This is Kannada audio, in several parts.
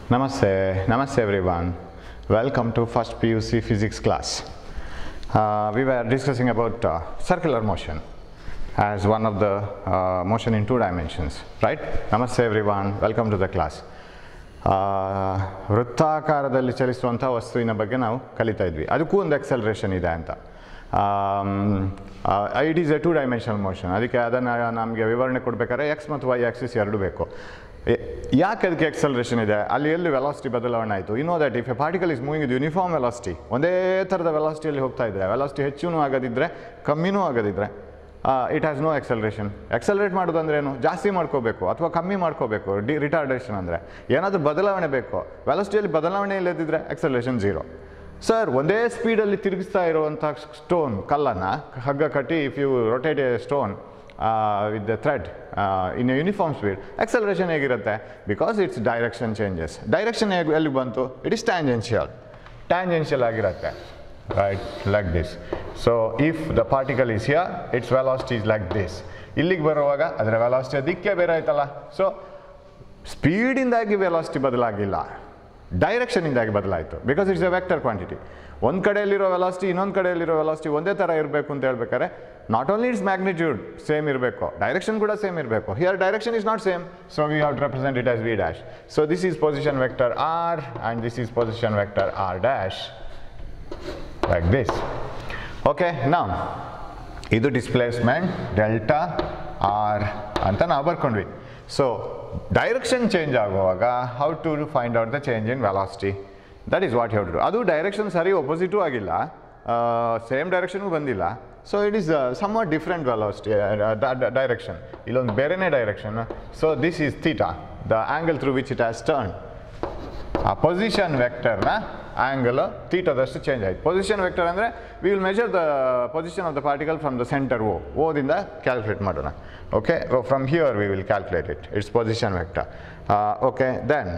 Namaste, Namaste everyone. Welcome to first PUC physics class. Uh, we were discussing about uh, circular motion as one of the uh, motion in two dimensions, right? Namaste everyone, welcome to the class. ಆ, ವೃತ್ತಾಕಾರದಲ್ಲಿ ಚಲಿಸುವಂಥ ವಸ್ತುವಿನ ಬಗ್ಗೆ ನಾವು ಕಲಿತಾ ಇದ್ವಿ ಅದಕ್ಕೂ ಒಂದು ಎಕ್ಸಲ್ರೇಷನ್ ಇದೆ ಅಂತ it is a two dimensional motion ಅದಕ್ಕೆ ಅದನ್ನು ನಮಗೆ ವಿವರಣೆ ಕೊಡಬೇಕಾದ್ರೆ ಎಕ್ಸ್ ಮತ್ತು ವೈ ಆಕ್ಸಿಸ್ ಎರಡು ಬೇಕು ಎ- ಯಾಕೆ ಅದಕ್ಕೆ ಎಕ್ಸಲ್ರೇಷನ್ ಇದೆ ಅಲ್ಲಿ ಎಲ್ಲಿ ವೆಲಾಸಿಟಿ ಬದಲಾವಣೆ ಆಯಿತು ಇನ್ನೋ that if a particle is moving ಇದು ಯೂನಿಫಾರ್ಮ್ ವೆಲಾಸಿಟಿ ಒಂದೇ ಥರದ ವೆಲಾಸಿಟಿಯಲ್ಲಿ ಹೋಗ್ತಾ ಇದ್ದರೆ ವೆಲಾಸಿಟಿ ಹೆಚ್ಚೂ ಆಗೋದಿದ್ರೆ ಕಮ್ಮಿನೂ ಆಗೋದಿದ್ರೆ it has no acceleration accelerate ಮಾಡೋದು ಅಂದ್ರೆ ಏನು ಜಾಸ್ತಿ ಮಾಡ್ಕೋಬೇಕು ಅಥವಾ ಕಮ್ಮಿ ಮಾಡ್ಕೋಬೇಕು ಡಿ ರಿಟಾರ್ಡೇಷನ್ ಅಂದರೆ ಏನಾದರೂ ಬದಲಾವಣೆ ಬೇಕು ವೆಲಾಸಿಟಿಯಲ್ಲಿ ಬದಲಾವಣೆ ಇಲ್ಲದಿದ್ದರೆ ಎಕ್ಸಲ್ರೇಷನ್ ಝೀರೋ ಸರ್ ಒಂದೇ ಸ್ಪೀಡಲ್ಲಿ ತಿರುಗಿಸ್ತಾ ಇರುವಂಥ ಸ್ಟೋನ್ ಕಲ್ಲನ್ನು ಹಗ್ಗ ಕಟ್ಟಿ if you rotate a stone with the thread in a uniform speed acceleration ಹೇಗಿರುತ್ತೆ because its direction changes direction ಹೇಗೆ ಎಲ್ಲಿಗೆ ಬಂತು ಇಟ್ ಇಸ್ ಟ್ಯಾಂಜೆನ್ಷಿಯಲ್ ಟ್ಯಾಂಜೆನ್ಷಿಯಲ್ ಆಗಿರುತ್ತೆ right like this so if the particle is here its velocity is like this ಇಲ್ಲಿಗೆ ಬರುವಾಗ ಅದರ ವೆಲಾಸಿಟಿ ದಿಕ್ಕೇ ಬೇರೆ ಆಯ್ತಲ್ಲ ಸೊ ಸ್ಪೀಡಿಂದಾಗಿ ವೆಲಾಸಿಟಿ ಬದಲಾಗಿಲ್ಲ ಡೈರೆಕ್ಷನಿಂದಾಗಿ ಬದಲಾಯಿತು because it's a vector quantity ಒಂದು ಕಡೆಯಲ್ಲಿರೋ ವೆಲಾಸಿಟಿ ಇನ್ನೊಂದು ಕಡೆಯಲ್ಲಿರೋ ವೆಲಾಸಿಟಿ ಒಂದೇ ಥರ ಇರಬೇಕು ಅಂತ ಹೇಳ್ಬೇಕಾದ್ರೆ not only its magnitude same ಇರಬೇಕು ಡೈರೆಕ್ಷನ್ ಕೂಡ ಸೇಮ್ ಇರಬೇಕು here direction is not same so we have to represent it as V dash so this is position vector R and this is position vector R dash like this okay now ಇದು ಡಿಸ್ಪ್ಲೇಸ್ಮೆಂಟ್ ಡೆಲ್ಟಾ ಆರ್ ಅಂತ ನಾವು ಬರ್ಕೊಂಡ್ವಿ ಸೊ ಡೈರೆಕ್ಷನ್ ಚೇಂಜ್ ಆಗುವಾಗ how to find out the change in velocity that is what how to ಅದು ಡೈರೆಕ್ಷನ್ ಸರಿ ಒಪೋಸಿಟೂ ಆಗಿಲ್ಲ ಸೇಮ್ ಡೈರೆಕ್ಷನ್ಗೂ ಬಂದಿಲ್ಲ so it is somewhat different velocity direction ಇಲ್ಲೊಂದು ಬೇರೆನೇ direction so this is theta the angle through which it has turn ಆ ಪೊಸಿಷನ್ ವೆಕ್ಟರ್ನ ಆ್ಯಂಗಲ್ ತೀಟದಷ್ಟು ಚೇಂಜ್ ಆಯ್ತು ಪೊಸಿಷನ್ ವೆಕ್ಟರ್ ಅಂದರೆ we will measure the position of the particle from the centre O ಓದಿಂದ ಕ್ಯಾಲ್ಕುಲೇಟ್ ಮಾಡೋಣ okay from here we will calculate it its position vector okay then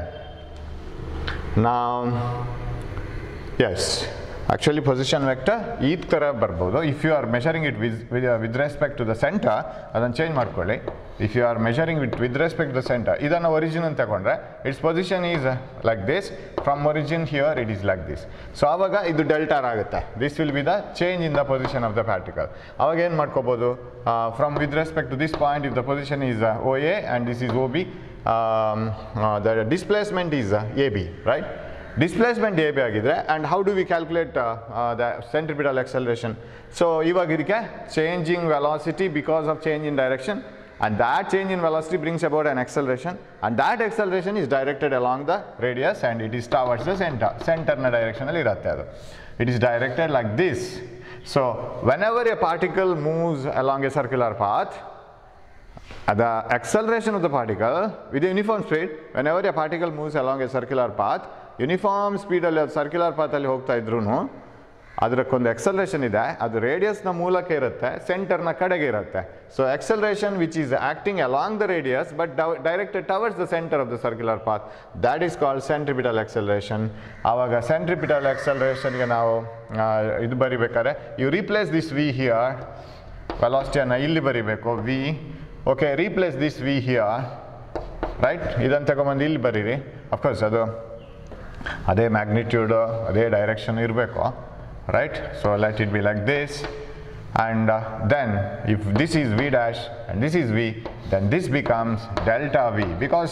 ನಾವು ಎಸ್ ಆ್ಯಕ್ಚುಲಿ ಪೊಸಿಷನ್ ವೆಕ್ಟರ್ ಈ ಥರ ಬರ್ಬೋದು if you are measuring it with with respect to the centre ಅದನ್ನು ಚೇಂಜ್ ಮಾಡ್ಕೊಳ್ಳಿ if you are measuring it with respect to the centre ಇದನ್ನು ಒರಿಜಿನ್ ಅಂತ ತಗೊಂಡ್ರೆ its position is like this from origin here it is like this so ಆವಾಗ ಇದು ಡೆಲ್ಟಾರ್ ಆಗುತ್ತೆ this will be the change in the position of the particle ಅವಾಗ ಏನು ಮಾಡ್ಕೋಬೋದು from with respect to this point if the position is O A and this is O B the displacement is A B right displacement A B ಆಗಿದೆ and how do we calculate the centripetal acceleration so ಇವಾಗ ಇದಕ್ಕೆ changing velocity because of change in direction and that change in velocity brings about an acceleration and that acceleration is directed along the radius and it is towards the centre ಸೆಂಟರ್ನ ಡೈರೆಕ್ಷನಲ್ಲಿ ಇರುತ್ತೆ ಅದು it is directed like this so whenever a particle moves along a circular path the acceleration of the particle with a uniform speed whenever a particle moves along a circular path uniform ಸ್ಪೀಡಲ್ಲಿ ಅದು ಸರ್ಕ್ಯುಲರ್ ಪಾತಲ್ಲಿ ಹೋಗ್ತಾ ಇದ್ರೂ ಅದಕ್ಕೊಂದು ಎಕ್ಸಲ್ರೇಷನ್ ಇದೆ ಅದು ರೇಡಿಯಸ್ನ ಮೂಲಕ ಇರುತ್ತೆ ಸೆಂಟರ್ನ ಕಡೆಗೆ ಇರುತ್ತೆ so acceleration which is acting along the radius but directed towards the centre of the circular path that is called centripetal acceleration ಆವಾಗ ಸೆಂಟ್ರಿಪಿಟಲ್ ಎಕ್ಸಲ್ರೇಷನ್ಗೆ ನಾವು ಆ, ಇದು ಬರಿಬೇಕಾದ್ರೆ you replace this V here ವೆಲಾಸಿಟಿಯನ್ನು ಇಲ್ಲಿ ಬರಿಬೇಕು V okay replace this V here right ಇದನ್ನು ತಗೊಂಬಂದು ಇಲ್ಲಿ ಬರೀರಿ ಅಫ್ಕೋರ್ಸ್ ಅದು ಅದೇ ಮ್ಯಾಗ್ನಿಟ್ಯೂಡು ಅದೇ ಡೈರೆಕ್ಷನ್ ಇರಬೇಕು right so let it be like this and then if this is V dash and this is V then this becomes delta V because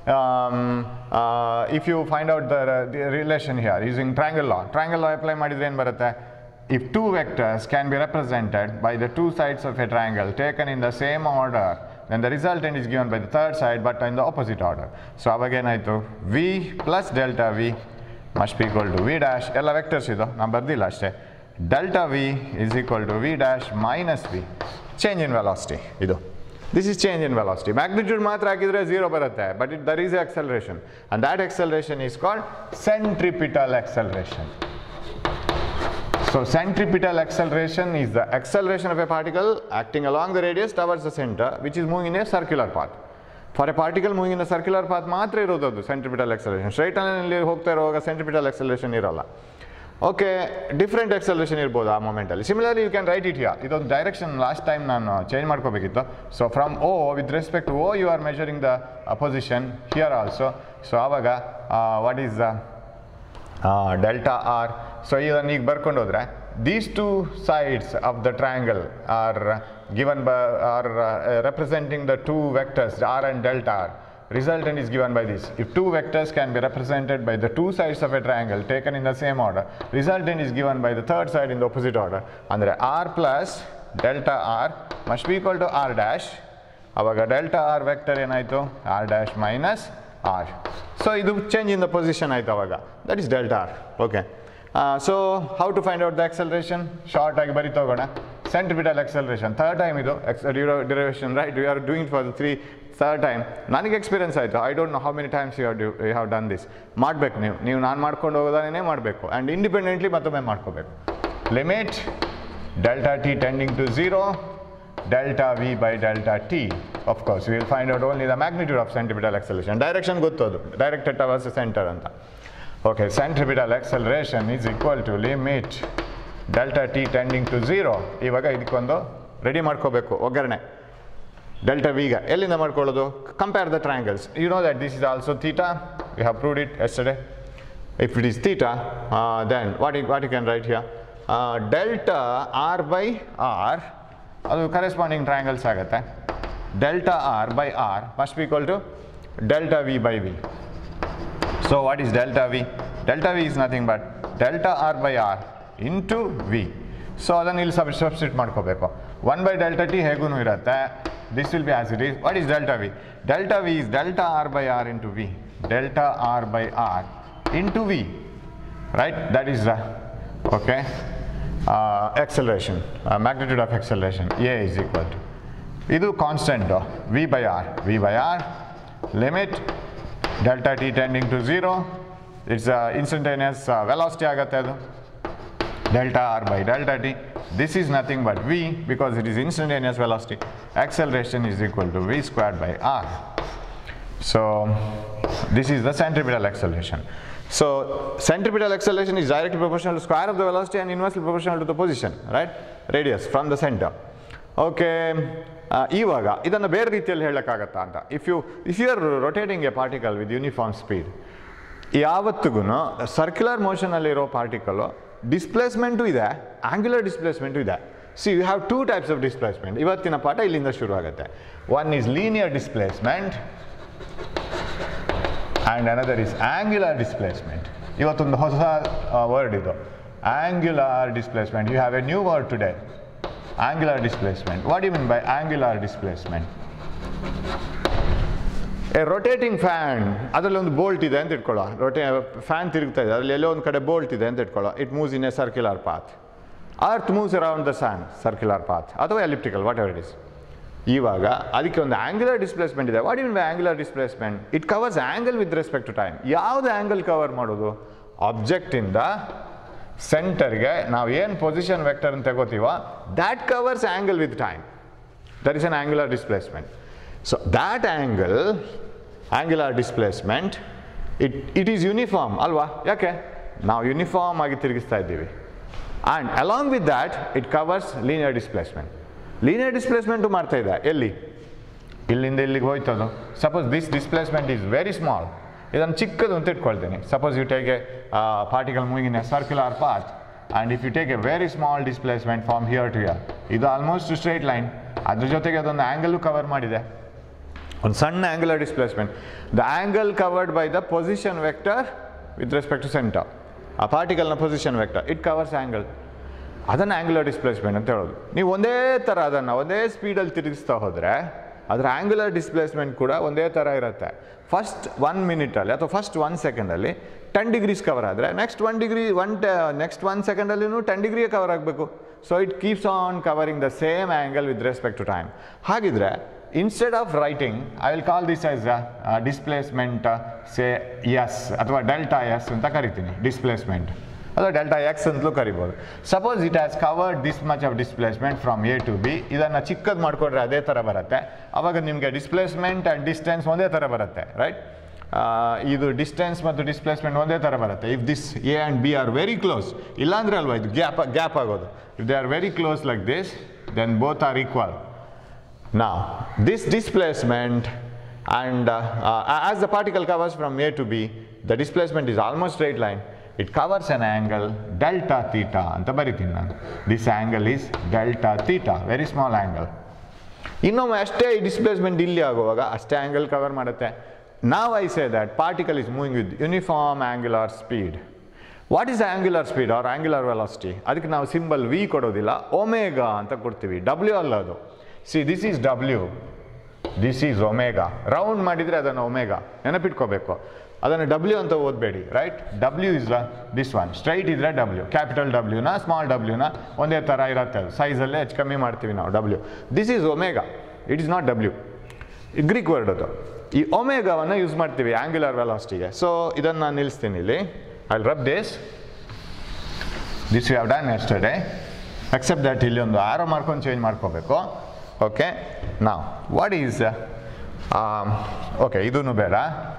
if you find out the relation here using triangle law triangle law apply ಮಾಡಿದ್ರೆ ಏನು ಬರುತ್ತೆ if two vectors can be represented by the two sides of a triangle taken in the same order then the resultant is given by the third side but in the opposite order so ಅವಾಗ ಏನಾಯಿತು v plus delta v must be equal to v dash ಎಲ್ಲ ವೆಕ್ಟರ್ಸ್ ಇದು ನಾನು ಬರ್ದಿಲ್ಲ ಅಷ್ಟೇ delta V is equal to v dash minus v change in velocity ಇದು this is change in velocity magnitude ಮಾತ್ರ ಹಾಕಿದ್ರೆ ಝೀರೋ ಬರುತ್ತೆ but it there is acceleration and that acceleration is called centripetal acceleration So centripetal acceleration is the acceleration of a particle acting along the radius towards the center which is moving in a circular path. For a particle moving in a circular path ಮಾತ್ರ ಇರೋದು ಅದು ಸೆಂಟ್ರಿಪಿಟಲ್ ಎಕ್ಸಲೇಷನ್ ಸ್ಟ್ರೈಟ್ ಲೈನಲ್ಲಿ ಹೋಗ್ತಾ ಇರುವಾಗ ಸೆಂಟ್ರಿಪಿಟಲ್ ಎಕ್ಸಲೇಷನ್ ಇರೋಲ್ಲ ಓಕೆ ಡಿಫ್ರೆಂಟ್ ಎಕ್ಸಲ್ರೇಷನ್ ಇರ್ಬೋದು ಆ ಮೊಮೆಂಟಲ್ಲಿ similarly you can write it ಯಾ ಇದೊಂದು ಡೈರೆಕ್ಷನ್ ಲಾಸ್ಟ್ ಟೈಮ್ ನಾನು ಚೇಂಜ್ ಮಾಡ್ಕೋಬೇಕಿತ್ತು so from O with respect O you are measuring the position here also so ಆವಾಗ what is the delta r so ಇದನ್ನು ಈಗ ಬರ್ಕೊಂಡು ಹೋದ್ರೆ these two sides of the triangle are given by r representing the two vectors r and delta r resultant is given by this. If two vectors can be represented by the two sides of a triangle taken in the same order, resultant is given by the third side in the opposite order. ಅಂದರೆ r plus delta r must be equal to r dash. ಅವಾಗ ಡೆಲ್ಟಾ ಆರ್ ವೆಕ್ಟರ್ ಏನಾಯಿತು r dash minus r so ಇದು ಚೇಂಜ್ ಇನ್ ದ ಪೊಸಿಷನ್ ಆಯ್ತು ಅವಾಗ that is delta r okay so how to find out the acceleration short ಆಗಿ ಬರೀ ತಗೋಣ ಸೆಂಟ್ರಿಪಿಟಲ್ ಎಕ್ಸಲ್ರೇಷನ್ ಥರ್ಡ್ ಟೈಮ್ ಇದು x derivation right you are doing for the three third time ನನಗೆ ಎಕ್ಸ್ಪೀರಿಯನ್ಸ್ ಆಯಿತು I don't know how many times you have do you have done this ಮಾಡಬೇಕು ನೀವು ನೀವು ನಾನು ಮಾಡ್ಕೊಂಡು ಹೋಗೋದೇ ಮಾಡಬೇಕು ಆ್ಯಂಡ್ ಇಂಡಿಪೆಂಡೆಂಟ್ಲಿ ಮತ್ತೊಮ್ಮೆ ಮಾಡ್ಕೋಬೇಕು limit delta t tending to zero delta v by delta t. Of course, we will find out only the magnitude of centripetal acceleration. Direction ಗೊತ್ತದು directed towards the center ಅಂತ okay centripetal acceleration is equal to limit delta t tending to 0 ಇವಾಗ ಇದಕ್ಕೊಂದು ರೆಡಿ ಮಾಡ್ಕೋಬೇಕು ಒಗ್ಗರಣೆ ಡೆಲ್ಟಾ ವಿಗ ಎಲ್ಲಿಂದ ಮಾಡ್ಕೊಳ್ಳೋದು compare the triangles you know that this is also theta you have proved it yesterday if it is theta uh, then what you, what you can write here uh, delta r by r ಅದು ಕರೆಸ್ಪಾಂಡಿಂಗ್ ಟ್ರಯಾಂಗಲ್ಸ್ ಆಗುತ್ತೆ delta r by r must be equal to delta v by v so what is delta v delta v is nothing but delta r by r into v so ಅದನ್ನು ಇಲ್ಲಿ ಸಬ್ ಸಬ್ಸ್ಟಿಟ್ ಮಾಡ್ಕೋಬೇಕು ಒನ್ ಬೈ ಡೆಲ್ಟಾ ಟಿ ಹೇಗೂ ಇರುತ್ತೆ this will be as it is what is delta v delta v is delta r by r into v delta r by r into v right that is the okay uh, acceleration uh, magnitude of acceleration a is equal to ಇದು constant v by r v by r limit delta t tending to zero it's instantaneous velocity ಆಗುತ್ತೆ ಅದು delta r by delta t. This is nothing but v because it is instantaneous velocity. Acceleration is equal to v squared by r. So this is the centripetal acceleration. So centripetal acceleration is directly proportional to square of the velocity and inversely proportional to the position, right? Radius from the center. Okay ಇವಾಗ ಇದನ್ನು ಬೇರೆ ರೀತಿಯಲ್ಲಿ ಹೇಳೋಕ್ಕಾಗತ್ತಾ ಅಂತ if you if you are rotating a particle with uniform speed ಯಾವತ್ತಿಗೂ ಸರ್ಕ್ಯುಲರ್ ಮೋಷನಲ್ಲಿರೋ ಪಾರ್ಟಿಕಲು ಡಿಸ್ಪ್ಲೇಸ್ಮೆಂಟು ಇದೆ ಆಂಗ್ಯುಲರ್ ಡಿಸ್ಪ್ಲೇಸ್ಮೆಂಟು ಇದೆ see you have two types of displacement ಇವತ್ತಿನ ಪಾಠ ಇಲ್ಲಿಂದ ಶುರು ಆಗುತ್ತೆ one is linear displacement and another is angular displacement ಇವತ್ತೊಂದು ಹೊಸ ವರ್ಡ್ ಇದು angular displacement you have a new word today angular displacement what you mean by angular displacement a rotating fan ಅದರಲ್ಲಿ ಒಂದು ಬೋಲ್ಟ್ ಇದೆ ಅಂತ ಇಟ್ಕೊಳ್ಳೋ ರೊಟೇ ಫ್ಯಾನ್ ತಿರುಗ್ತಾ ಇದೆ ಅದರಲ್ಲಿ ಎಲ್ಲೋ ಒಂದು ಕಡೆ ಬೋಲ್ಟ್ ಇದೆ ಅಂತ ಇಟ್ಕೊಳ್ಳೋ it moves in a circular path earth moves around the sun circular path ಅಥವಾ elliptical whatever it is ಇವಾಗ ಅದಕ್ಕೆ ಒಂದು ಆಂಗ್ಯುಲರ್ ಡಿಸ್ಪ್ಲೇಸ್ಮೆಂಟ್ ಇದೆ what in by angular displacement it covers angle with respect to time ಯಾವುದು ಆಂಗಲ್ ಕವರ್ ಮಾಡೋದು ಆಬ್ಜೆಕ್ಟಿಂದ ಸೆಂಟರ್ಗೆ ನಾವು ಏನು ಪೊಸಿಷನ್ ವೆಕ್ಟರ್ ಅಂತ ತಗೋತೀವೋ that covers angle with time that is an angular displacement so that angle angular displacement it it is uniform ಅಲ್ವಾ ಯಾಕೆ ನಾವು ಯೂನಿಫಾರ್ಮ್ ಆಗಿ ತಿರುಗಿಸ್ತಾ ಇದ್ದೀವಿ and along with that it covers linear displacement linear displacement ಮಾಡ್ತಾ ಇದೆ ಎಲ್ಲಿ ಇಲ್ಲಿಂದ ಇಲ್ಲಿಗೆ ಹೋಯ್ತದು suppose this displacement is very small ಇದನ್ನು ಚಿಕ್ಕದು ಅಂತ ಇಟ್ಕೊಳ್ತೀನಿ suppose you take a particle moving in a circular path and if you take a very small displacement from here to here ಇದು ಆಲ್ಮೋಸ್ಟ್ ಸ್ಟ್ರೈಟ್ ಲೈನ್ ಅದ್ರ ಜೊತೆಗೆ ಅದೊಂದು ಆ್ಯಂಗಲು ಕವರ್ ಮಾಡಿದೆ ಒಂದು ಸಣ್ಣ angular displacement the angle covered by the position vector with respect to centre ಆ ಪಾರ್ಟಿಕಲ್ನ position vector it covers angle ಅದನ್ನು ಆ್ಯಂಗುಲರ್ ಡಿಸ್ಪ್ಲೇಸ್ಮೆಂಟ್ ಅಂತ ಹೇಳೋದು ನೀವು ಒಂದೇ ಥರ ಅದನ್ನು ಒಂದೇ ಸ್ಪೀಡಲ್ಲಿ ತಿರುಗಿಸ್ತಾ ಹೋದರೆ ಅದರ ಆ್ಯಂಗುಲರ್ ಡಿಸ್ಪ್ಲೇಸ್ಮೆಂಟ್ ಕೂಡ ಒಂದೇ ಥರ ಇರುತ್ತೆ ಫಸ್ಟ್ ಒನ್ ಮಿನಿಟಲ್ಲಿ ಅಥವಾ ಫಸ್ಟ್ ಒನ್ ಸೆಕೆಂಡಲ್ಲಿ ಟೆನ್ ಡಿಗ್ರೀಸ್ ಕವರ್ ಆದರೆ ನೆಕ್ಸ್ಟ್ ಒನ್ ಡಿಗ್ರಿ ಒನ್ ಟ ನೆಕ್ಸ್ಟ್ ಒನ್ ಸೆಕೆಂಡಲ್ಲಿನೂ ಟೆನ್ ಡಿಗ್ರಿಯೇ ಕವರ್ ಆಗಬೇಕು so it keeps on covering the same angle with respect to time ಹಾಗಿದ್ರೆ instead of writing I will call this as displacement say s ಅಥವಾ ಡೆಲ್ಟಾ ಎಸ್ ಅಂತ ಕರಿತೀನಿ ಡಿಸ್ಪ್ಲೇಸ್ಮೆಂಟ್ ಅಥವಾ ಡೆಲ್ಟಾ ಎಕ್ಸ್ ಅಂತಲೂ ಕರಿಬೋದು suppose it has covered this much of displacement from A to B ಇದನ್ನು ಚಿಕ್ಕದು ಮಾಡಿಕೊಂಡ್ರೆ ಅದೇ ಥರ ಬರುತ್ತೆ ಅವಾಗ ನಿಮಗೆ ಡಿಸ್ಪ್ಲೇಸ್ಮೆಂಟ್ ಆ್ಯಂಡ್ ಡಿಸ್ಟೆನ್ಸ್ ಒಂದೇ ಥರ ಬರುತ್ತೆ ರೈಟ್ ಇದು ಡಿಸ್ಟೆನ್ಸ್ ಮತ್ತು ಡಿಸ್ಪ್ಲೇಸ್ಮೆಂಟ್ ಒಂದೇ ಥರ ಬರುತ್ತೆ if this A and B are very close ಇಲ್ಲಾಂದ್ರೆ ಅಲ್ವಾ ಇದು ಗ್ಯಾಪ್ ಗ್ಯಾಪ್ ಆಗೋದು if they are very close like this then both are equal Now, this displacement and uh, uh, as the particle covers from A to B, the displacement is almost straight line. It covers an angle delta theta ಅಂತ ಬರಿತೀನಿ ನಾನು this angle is delta theta very small angle ಇನ್ನೊಮ್ಮೆ ಅಷ್ಟೇ ಈ ಡಿಸ್ಪ್ಲೇಸ್ಮೆಂಟ್ ಇಲ್ಲಿ ಆಗುವಾಗ ಅಷ್ಟೇ ಆ್ಯಂಗಲ್ ಕವರ್ ಮಾಡುತ್ತೆ ನಾವು I say that particle is moving with uniform angular speed what is angular speed or angular velocity ಅದಕ್ಕೆ ನಾವು ಸಿಂಬಲ್ ವಿ ಕೊಡೋದಿಲ್ಲ ಒಮೇಗಾ ಅಂತ ಕೊಡ್ತೀವಿ ಡಬ್ಲ್ಯೂ ಅಲ್ಲ ಅದು see this is W this is omega round ಮಾಡಿದರೆ ಅದನ್ನು ಒಮೇಗಾ ನೆನಪಿಟ್ಕೋಬೇಕು ಅದನ್ನು ಡಬ್ಲ್ಯೂ ಅಂತ ಓದಬೇಡಿ right W is this one straight ಇದ್ರೆ ಡಬ್ಲ್ಯೂ ಕ್ಯಾಪಿಟಲ್ ಡಬ್ಲ್ಯೂನ ಸ್ಮಾಲ್ ಡಬ್ಲ್ಯೂನ ಒಂದೇ ಥರ ಇರುತ್ತೆ ಅದು ಸೈಜಲ್ಲೇ ಹೆಚ್ಚು ಕಮ್ಮಿ ಮಾಡ್ತೀವಿ ನಾವು W this is omega it is not W Greek word ಅದು ಈ ಒಮೇಗಾವನ್ನು ಯೂಸ್ ಮಾಡ್ತೀವಿ ಆ್ಯಂಗ್ಯುಲರ್ ವೆಲಾಸಿಟಿಗೆ ಸೊ ಇದನ್ನು ನಾನು ನಿಲ್ಲಿಸ್ತೀನಿ ಇಲ್ಲಿ I rub this this you have done yesterday except that ಇಲ್ಲಿ ಒಂದು ಆರೋ ಮಾಡ್ಕೊಂಡು ಚೇಂಜ್ ಮಾಡ್ಕೋಬೇಕು ಓಕೆ ನಾವು ವಾಟ್ ಈಸ್ ಓಕೆ ಇದೂ ಬೇಡ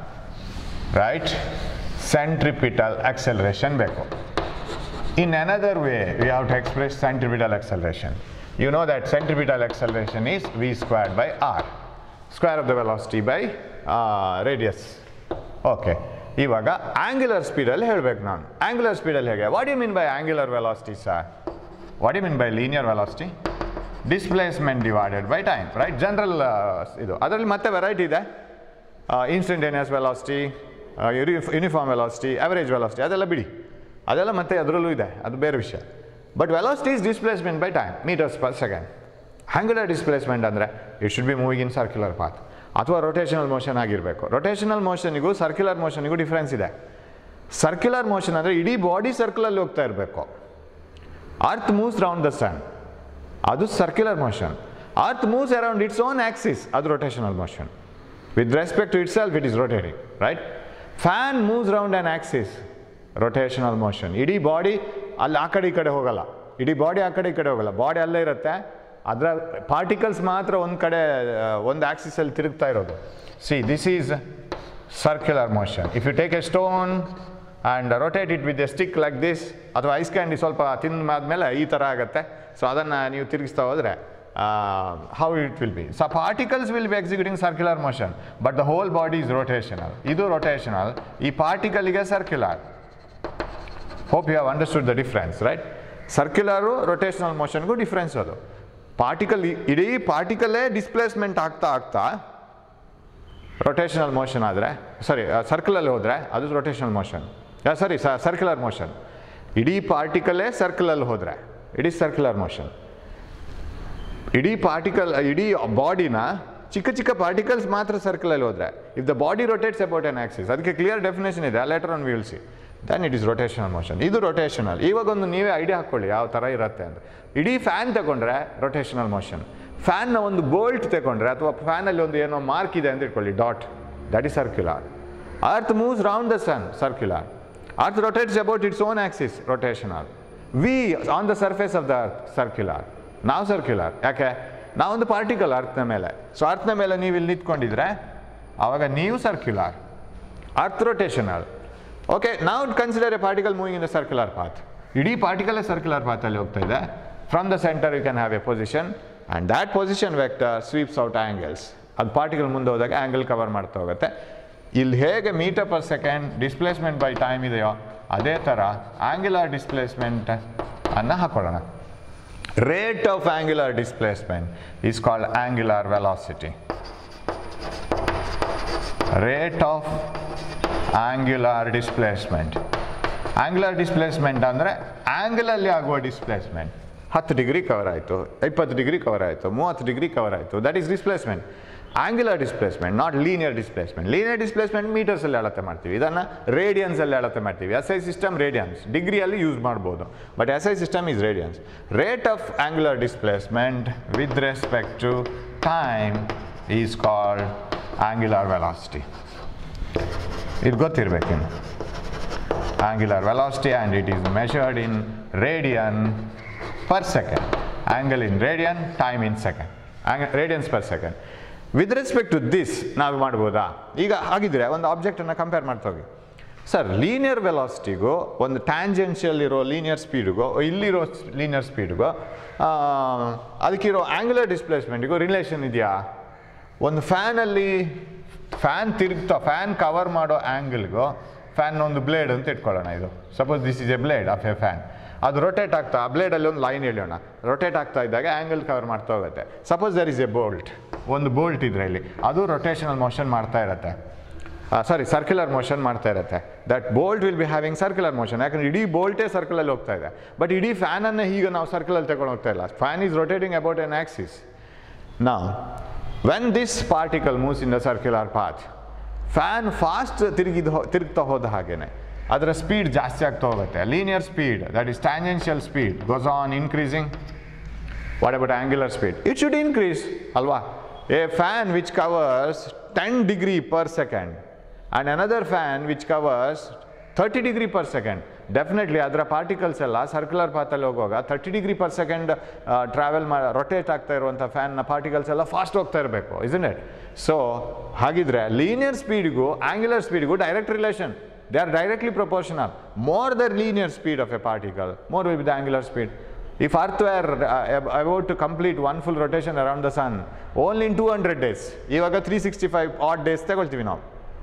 ರೈಟ್ ಸೆಂಟ್ರಿಪಿಟಲ್ ಆಕ್ಸೆಲರೇಷನ್ ಬೇಕು In another way, we have to express centripetal acceleration. You know that centripetal acceleration is v squared by r, square of the velocity by uh, radius. Okay ಇವಾಗ ಆಂಗ್ಯುಲರ್ ಸ್ಪೀಡಲ್ಲಿ ಹೇಳಬೇಕು ನಾನು ಆಂಗ್ಯುಲರ್ ಸ್ಪೀಡಲ್ಲಿ ಹೇಗೆ what you mean by angular velocity sir what you mean by linear velocity displacement divided by time right general ಇದು ಅದರಲ್ಲಿ ಮತ್ತೆ ವೆರೈಟಿ ಇದೆ instantaneous velocity uniform velocity average velocity ಅದೆಲ್ಲ ಬಿಡಿ ಅದೆಲ್ಲ ಮತ್ತೆ ಅದರಲ್ಲೂ ಇದೆ ಅದು ಬೇರೆ ವಿಷಯ but velocity is displacement by time metres per second angular displacement ಅಂದರೆ it should be moving in circular path ಅಥವಾ ರೊಟೇಷನಲ್ ಮೋಷನ್ ಆಗಿರಬೇಕು ರೊಟೇಷನಲ್ ಮೋಷನಿಗೂ ಸರ್ಕ್ಯುಲರ್ ಮೋಷನಿಗೂ ಡಿಫ್ರೆನ್ಸ್ ಇದೆ ಸರ್ಕ್ಯುಲರ್ ಮೋಷನ್ ಅಂದರೆ ಇಡೀ ಬಾಡಿ ಸರ್ಕಲಲ್ಲಿ ಹೋಗ್ತಾ ಇರಬೇಕು earth moves round the sun ಅದು circular motion earth moves around its own axis ಅದು rotational motion with respect to itself it is rotating right fan moves round an axis rotational motion ಇಡೀ ಬಾಡಿ ಅಲ್ಲಿ ಆ ಕಡೆ ಈ ಕಡೆ ಹೋಗಲ್ಲ ಇಡೀ ಬಾಡಿ ಆ ಕಡೆ ಈ ಕಡೆ ಹೋಗಲ್ಲ ಬಾಡಿ ಅಲ್ಲೇ ಇರುತ್ತೆ ಅದರ ಪಾರ್ಟಿಕಲ್ಸ್ ಮಾತ್ರ ಒಂದು ಕಡೆ ಒಂದು ಆಕ್ಸಿಸಲ್ಲಿ ತಿರುಗ್ತಾ ಇರೋದು see this is circular motion if you take a stone and rotate it with a stick like this ಅಥವಾ ಐಸ್ ಕ್ಯಾಂಡಿ ಸ್ವಲ್ಪ ತಿಂದಾದ್ಮೇಲೆ ಈ ಥರ ಆಗುತ್ತೆ ಸೊ ಅದನ್ನು ನೀವು ತಿರುಗಿಸ್ತಾ ಹೋದರೆ how it will be so particles will be executing circular motion but the whole body is rotational ಇದು ರೊಟೇಷನಲ್ ಈ ಪಾರ್ಟಿಕಲ್ಗೆ circular hope you have understood the difference right circular rotational ಮೋಷನ್ಗೂ ಡಿಫ್ರೆನ್ಸ್ ಅದು ಪಾರ್ಟಿಕಲ್ ಇಡೀ ಪಾರ್ಟಿಕಲ್ಲೇ ಡಿಸ್ಪ್ಲೇಸ್ಮೆಂಟ್ ಆಗ್ತಾ ಆಗ್ತಾ ರೊಟೇಷನಲ್ ಮೋಷನ್ ಆದರೆ ಸಾರಿ ಸರ್ಕಲಲ್ಲಿ ಹೋದರೆ ಅದು rotational motion sorry circular motion ಇಡೀ ಪಾರ್ಟಿಕಲ್ಲೇ ಸರ್ಕಲಲ್ಲಿ ಹೋದರೆ ಇಡೀ ಸರ್ಕ್ಯುಲರ್ ಮೋಷನ್ ಇಡೀ ಪಾರ್ಟಿಕಲ್ ಇಡೀ ಬಾಡಿನ ಚಿಕ್ಕ ಚಿಕ್ಕ ಪಾರ್ಟಿಕಲ್ಸ್ ಮಾತ್ರ ಸರ್ಕಲಲ್ಲಿ ಹೋದರೆ if the body rotates about an axis ಅದಕ್ಕೆ ಕ್ಲಿಯರ್ ಡೆಫಿನೇಷನ್ ಇದೆ later on will see then it is rotational motion ಇದು ರೊಟೇಷನಲ್ ಇವಾಗ ಒಂದು ನೀವೇ ಐಡಿಯಾ ಹಾಕ್ಕೊಳ್ಳಿ ಯಾವ ಥರ ಇರುತ್ತೆ ಅಂತ ಇಡೀ ಫ್ಯಾನ್ ತಗೊಂಡ್ರೆ ರೊಟೇಷನಲ್ ಮೋಷನ್ ಫ್ಯಾನ್ನ ಒಂದು ಬೋಲ್ಟ್ ತಗೊಂಡ್ರೆ ಅಥವಾ ಫ್ಯಾನಲ್ಲಿ ಒಂದು ಏನೋ ಮಾರ್ಕ್ ಇದೆ ಅಂತ ಇಟ್ಕೊಳ್ಳಿ dot that is circular earth moves round the sun circular earth rotates about its own axis rotational we on the surface of the earth circular ನಾವು ಸರ್ಕ್ಯುಲರ್ ಯಾಕೆ ನಾವೊಂದು ಪಾರ್ಟಿಕಲ್ ಅರ್ಥನ ಮೇಲೆ ಸೊ ಅರ್ಥನ ಮೇಲೆ ನೀವು ಇಲ್ಲಿ ನಿಂತ್ಕೊಂಡಿದ್ರೆ ಆವಾಗ ನೀವು ಸರ್ಕ್ಯುಲರ್ ಅರ್ತ್ ರೊಟೇಷನಲ್ ಓಕೆ ನಾವು consider a particle moving in the circular path ಇಡೀ ಪಾರ್ಟಿಕಲೇ ಸರ್ಕ್ಯುಲರ್ ಪಾತಲ್ಲಿ ಹೋಗ್ತಾ ಇದೆ from the centre you can have a position and that position vector sweeps out angles ಅದು ಪಾರ್ಟಿಕಲ್ ಮುಂದೆ ಹೋದಾಗ ಆ್ಯಂಗಲ್ ಕವರ್ ಮಾಡ್ತಾ ಹೋಗುತ್ತೆ ಇಲ್ಲಿ ಹೇಗೆ metre per second displacement by time ಇದೆಯೋ ಅದೇ ಥರ ಆ್ಯಂಗ್ಯುಲರ್ ಡಿಸ್ಪ್ಲೇಸ್ಮೆಂಟ್ ಅನ್ನು ಹಾಕೊಳ್ಳೋಣ rate of angular displacement is called angular velocity rate of angular displacement angular displacement ಅಂದರೆ ಆ್ಯಂಗಲಲ್ಲಿ ಆಗುವ ಡಿಸ್ಪ್ಲೇಸ್ಮೆಂಟ್ ಹತ್ತು ಡಿಗ್ರಿ ಕವರ್ ಆಯಿತು ಇಪ್ಪತ್ತು ಡಿಗ್ರಿ ಕವರ್ ಆಯಿತು ಮೂವತ್ತು ಡಿಗ್ರಿ ಕವರ್ ಆಯಿತು that is displacement angular displacement not linear displacement linear displacement ಮೀಟರ್ಸಲ್ಲಿ ಅಳತೆ ಮಾಡ್ತೀವಿ ಇದನ್ನು ರೇಡಿಯನ್ಸಲ್ಲಿ ಅಳತೆ ಮಾಡ್ತೀವಿ ಎಸ್ ಐ ಸಿಸ್ಟಮ್ ರೇಡಿಯನ್ಸ್ ಡಿಗ್ರಿಯಲ್ಲಿ ಯೂಸ್ ಮಾಡ್ಬೋದು but S I system is radians rate of angular displacement with respect to time is called angular velocity ಇದು ಗೊತ್ತಿರಬೇಕಿನ್ನು angular velocity and it is measured in radian per second angle in radian time in second radians per second with respect to this ನಾವು ಮಾಡ್ಬೋದಾ ಈಗ ಹಾಗಿದ್ರೆ ಒಂದು ಆಬ್ಜೆಕ್ಟನ್ನು ಕಂಪೇರ್ ಮಾಡ್ತಾ ಹೋಗಿ ಸರ್ ಲೀನಿಯರ್ ವೆಲಾಸಿಟಿಗೂ ಒಂದು ಟ್ಯಾಂಜೆನ್ಷಿಯಲ್ ಇರೋ ಲೀನಿಯರ್ ಸ್ಪೀಡ್ಗೂ ಇಲ್ಲಿರೋ ಲೀನಿಯರ್ ಸ್ಪೀಡ್ಗೂ ಅದಕ್ಕಿರೋ ಆ್ಯಂಗುಲರ್ ಡಿಸ್ಪ್ಲೇಸ್ಮೆಂಟಿಗೂ ರಿಲೇಷನ್ ಇದೆಯಾ ಒಂದು ಫ್ಯಾನಲ್ಲಿ ಫ್ಯಾನ್ ತಿರುಗ್ತಾ ಫ್ಯಾನ್ ಕವರ್ ಮಾಡೋ ಆ್ಯಂಗಲ್ಗೂ ಫ್ಯಾನ್ ಒಂದು ಬ್ಲೇಡ್ ಅಂತ ಇಟ್ಕೊಳ್ಳೋಣ ಇದು suppose this is a blade of a fan ಅದು ರೊಟೇಟ್ ಆಗ್ತಾ ಆ ಬ್ಲೇಡಲ್ಲಿ ಒಂದು ಲೈನ್ ಎಳೆಯೋಣ ರೊಟೇಟ್ ಆಗ್ತಾ ಇದ್ದಾಗ ಆ್ಯಂಗಲ್ ಕವರ್ ಮಾಡ್ತಾ ಹೋಗುತ್ತೆ suppose there is a bolt ಒಂದು ಬೋಲ್ಟ್ ಇದ್ರೆ ಇಲ್ಲಿ ಅದು ರೊಟೇಷನಲ್ ಮೋಷನ್ ಮಾಡ್ತಾ ಇರುತ್ತೆ ಸಾರಿ ಸರ್ಕ್ಯುಲರ್ ಮೋಷನ್ ಮಾಡ್ತಾ ಇರುತ್ತೆ that bolt will be having circular motion ಯಾಕಂದ್ರೆ ಇಡೀ ಬೋಲ್ಟೇ ಸರ್ಕಲಲ್ಲಿ ಹೋಗ್ತಾ ಇದೆ ಬಟ್ ಇಡೀ ಫ್ಯಾನನ್ನು ಈಗ ನಾವು ಸರ್ಕಲಲ್ಲಿ ತಗೊಂಡು ಹೋಗ್ತಾ ಇಲ್ಲ fan is rotating about an axis Now, when this particle moves in the circular path, fan fast ತಿರುಗಿದ ತಿರುಗ್ತಾ ಹೋದ ಹಾಗೇನೆ ಅದರ ಸ್ಪೀಡ್ ಜಾಸ್ತಿ ಆಗ್ತಾ ಹೋಗುತ್ತೆ linear speed that is tangential speed goes on increasing what about angular speed it should increase ಅಲ್ವಾ a fan which covers ten degree per second and another fan which covers thirty degree per second definitely ಅದರ ಪಾರ್ಟಿಕಲ್ಸ್ ಎಲ್ಲ ಸರ್ಕ್ಯುಲರ್ ಪಾತಲ್ಲಿ ಹೋಗುವಾಗ thirty degree per second travel ಮಾ ರೊಟೇಟ್ ಆಗ್ತಾ ಇರುವಂಥ ಫ್ಯಾನ್ನ ಪಾರ್ಟಿಕಲ್ಸ್ ಎಲ್ಲ ಫಾಸ್ಟ್ ಹೋಗ್ತಾ ಇರಬೇಕು ಇಸನ್ ಇಟ್ ಸೊ ಹಾಗಿದ್ರೆ ಲೀನಿಯರ್ ಸ್ಪೀಡ್ಗೂ ಆಂಗ್ಯುಲರ್ ಸ್ಪೀಡ್ಗೂ direct relation they are directly proportional more the linear speed of a particle more will be the angular speed If Earth were uh, ab- about to complete one full rotation around the sun, only in 200 days, ಇವಾಗ three sixty five odd days ತಗೊಳ್ತೀವಿ ನಾವು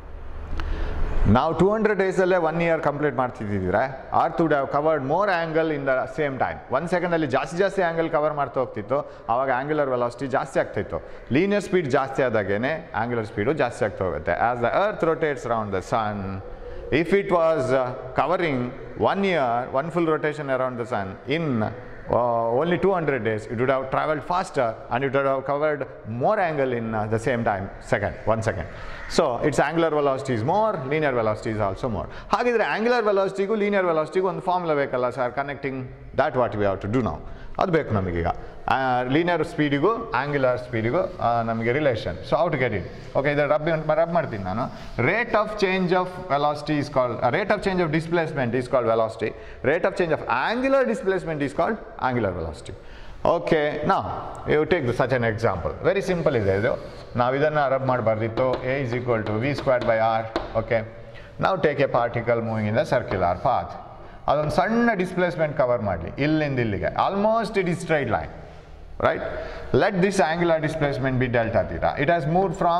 ನಾವು ಟೂ ಹಂಡ್ರೆಡ್ ಡೇಸಲ್ಲೇ ಒನ್ ಇಯರ್ ಕಂಪ್ಲೀಟ್ ಮಾಡ್ತಿದ್ದಿದ್ರೆ Earth would have covered more angle in the same time one ಸೆಕೆಂಡಲ್ಲಿ ಜಾಸ್ತಿ ಜಾಸ್ತಿ ಆ್ಯಂಗಲ್ ಕವರ್ ಮಾಡ್ತಾ ಹೋಗ್ತಿತ್ತು ಆವಾಗ ಆ್ಯಂಗುಲರ್ ವೆಲಾಸಿಟಿ ಜಾಸ್ತಿ ಆಗ್ತಿತ್ತು ಲೀನಿಯರ್ ಸ್ಪೀಡ್ ಜಾಸ್ತಿ ಆದಾಗೇನೆ ಆ್ಯಂಗುಲರ್ ಸ್ಪೀಡು ಜಾಸ್ತಿ ಆಗ್ತಾ ಹೋಗುತ್ತೆ as the Earth rotates around the sun if it was uh, covering one year, one full rotation around the sun in uh, only 200 days, it would have traveled faster and it would have covered more angle in uh, the same time, second, one second. So its angular velocity is more, linear velocity is also more. ಹಾಗಿದ್ರೆ angular velocity ಗೂ linear velocity ಗೂ ಒಂದು ಫಾರ್ಮುಲಾ ಬೇಕಲ್ಲ sir connecting that what we have to do ನಾವು ಅದು ಬೇಕು ನಮಗೀಗ ಲೀನಿಯರ್ ಸ್ಪೀಡಿಗೂ ಆಂಗ್ಯುಲರ್ ಸ್ಪೀಡಿಗೂ ನಮಗೆ relation so out get it okay ಇದು ರಬ್ ರಬ್ ಮಾಡ್ತೀನಿ ನಾನು rate of change of velocity is called rate of change of displacement is called velocity rate of change of angular displacement is called angular velocity okay ನಾ you take such an example very simple ಇದೆ ಇದು ನಾವು ಇದನ್ನು ರಬ್ ಮಾಡಬಾರ್ದಿತ್ತು a is equal to v square by r okay ನಾವು take a particle moving in the circular path ಅದೊಂದು ಸಣ್ಣ ಡಿಸ್ಪ್ಲೇಸ್ಮೆಂಟ್ ಕವರ್ ಮಾಡಲಿ ಇಲ್ಲಿಂದ ಇಲ್ಲಿಗೆ almost it is straight line right? Let this angular displacement be delta theta. It has moved from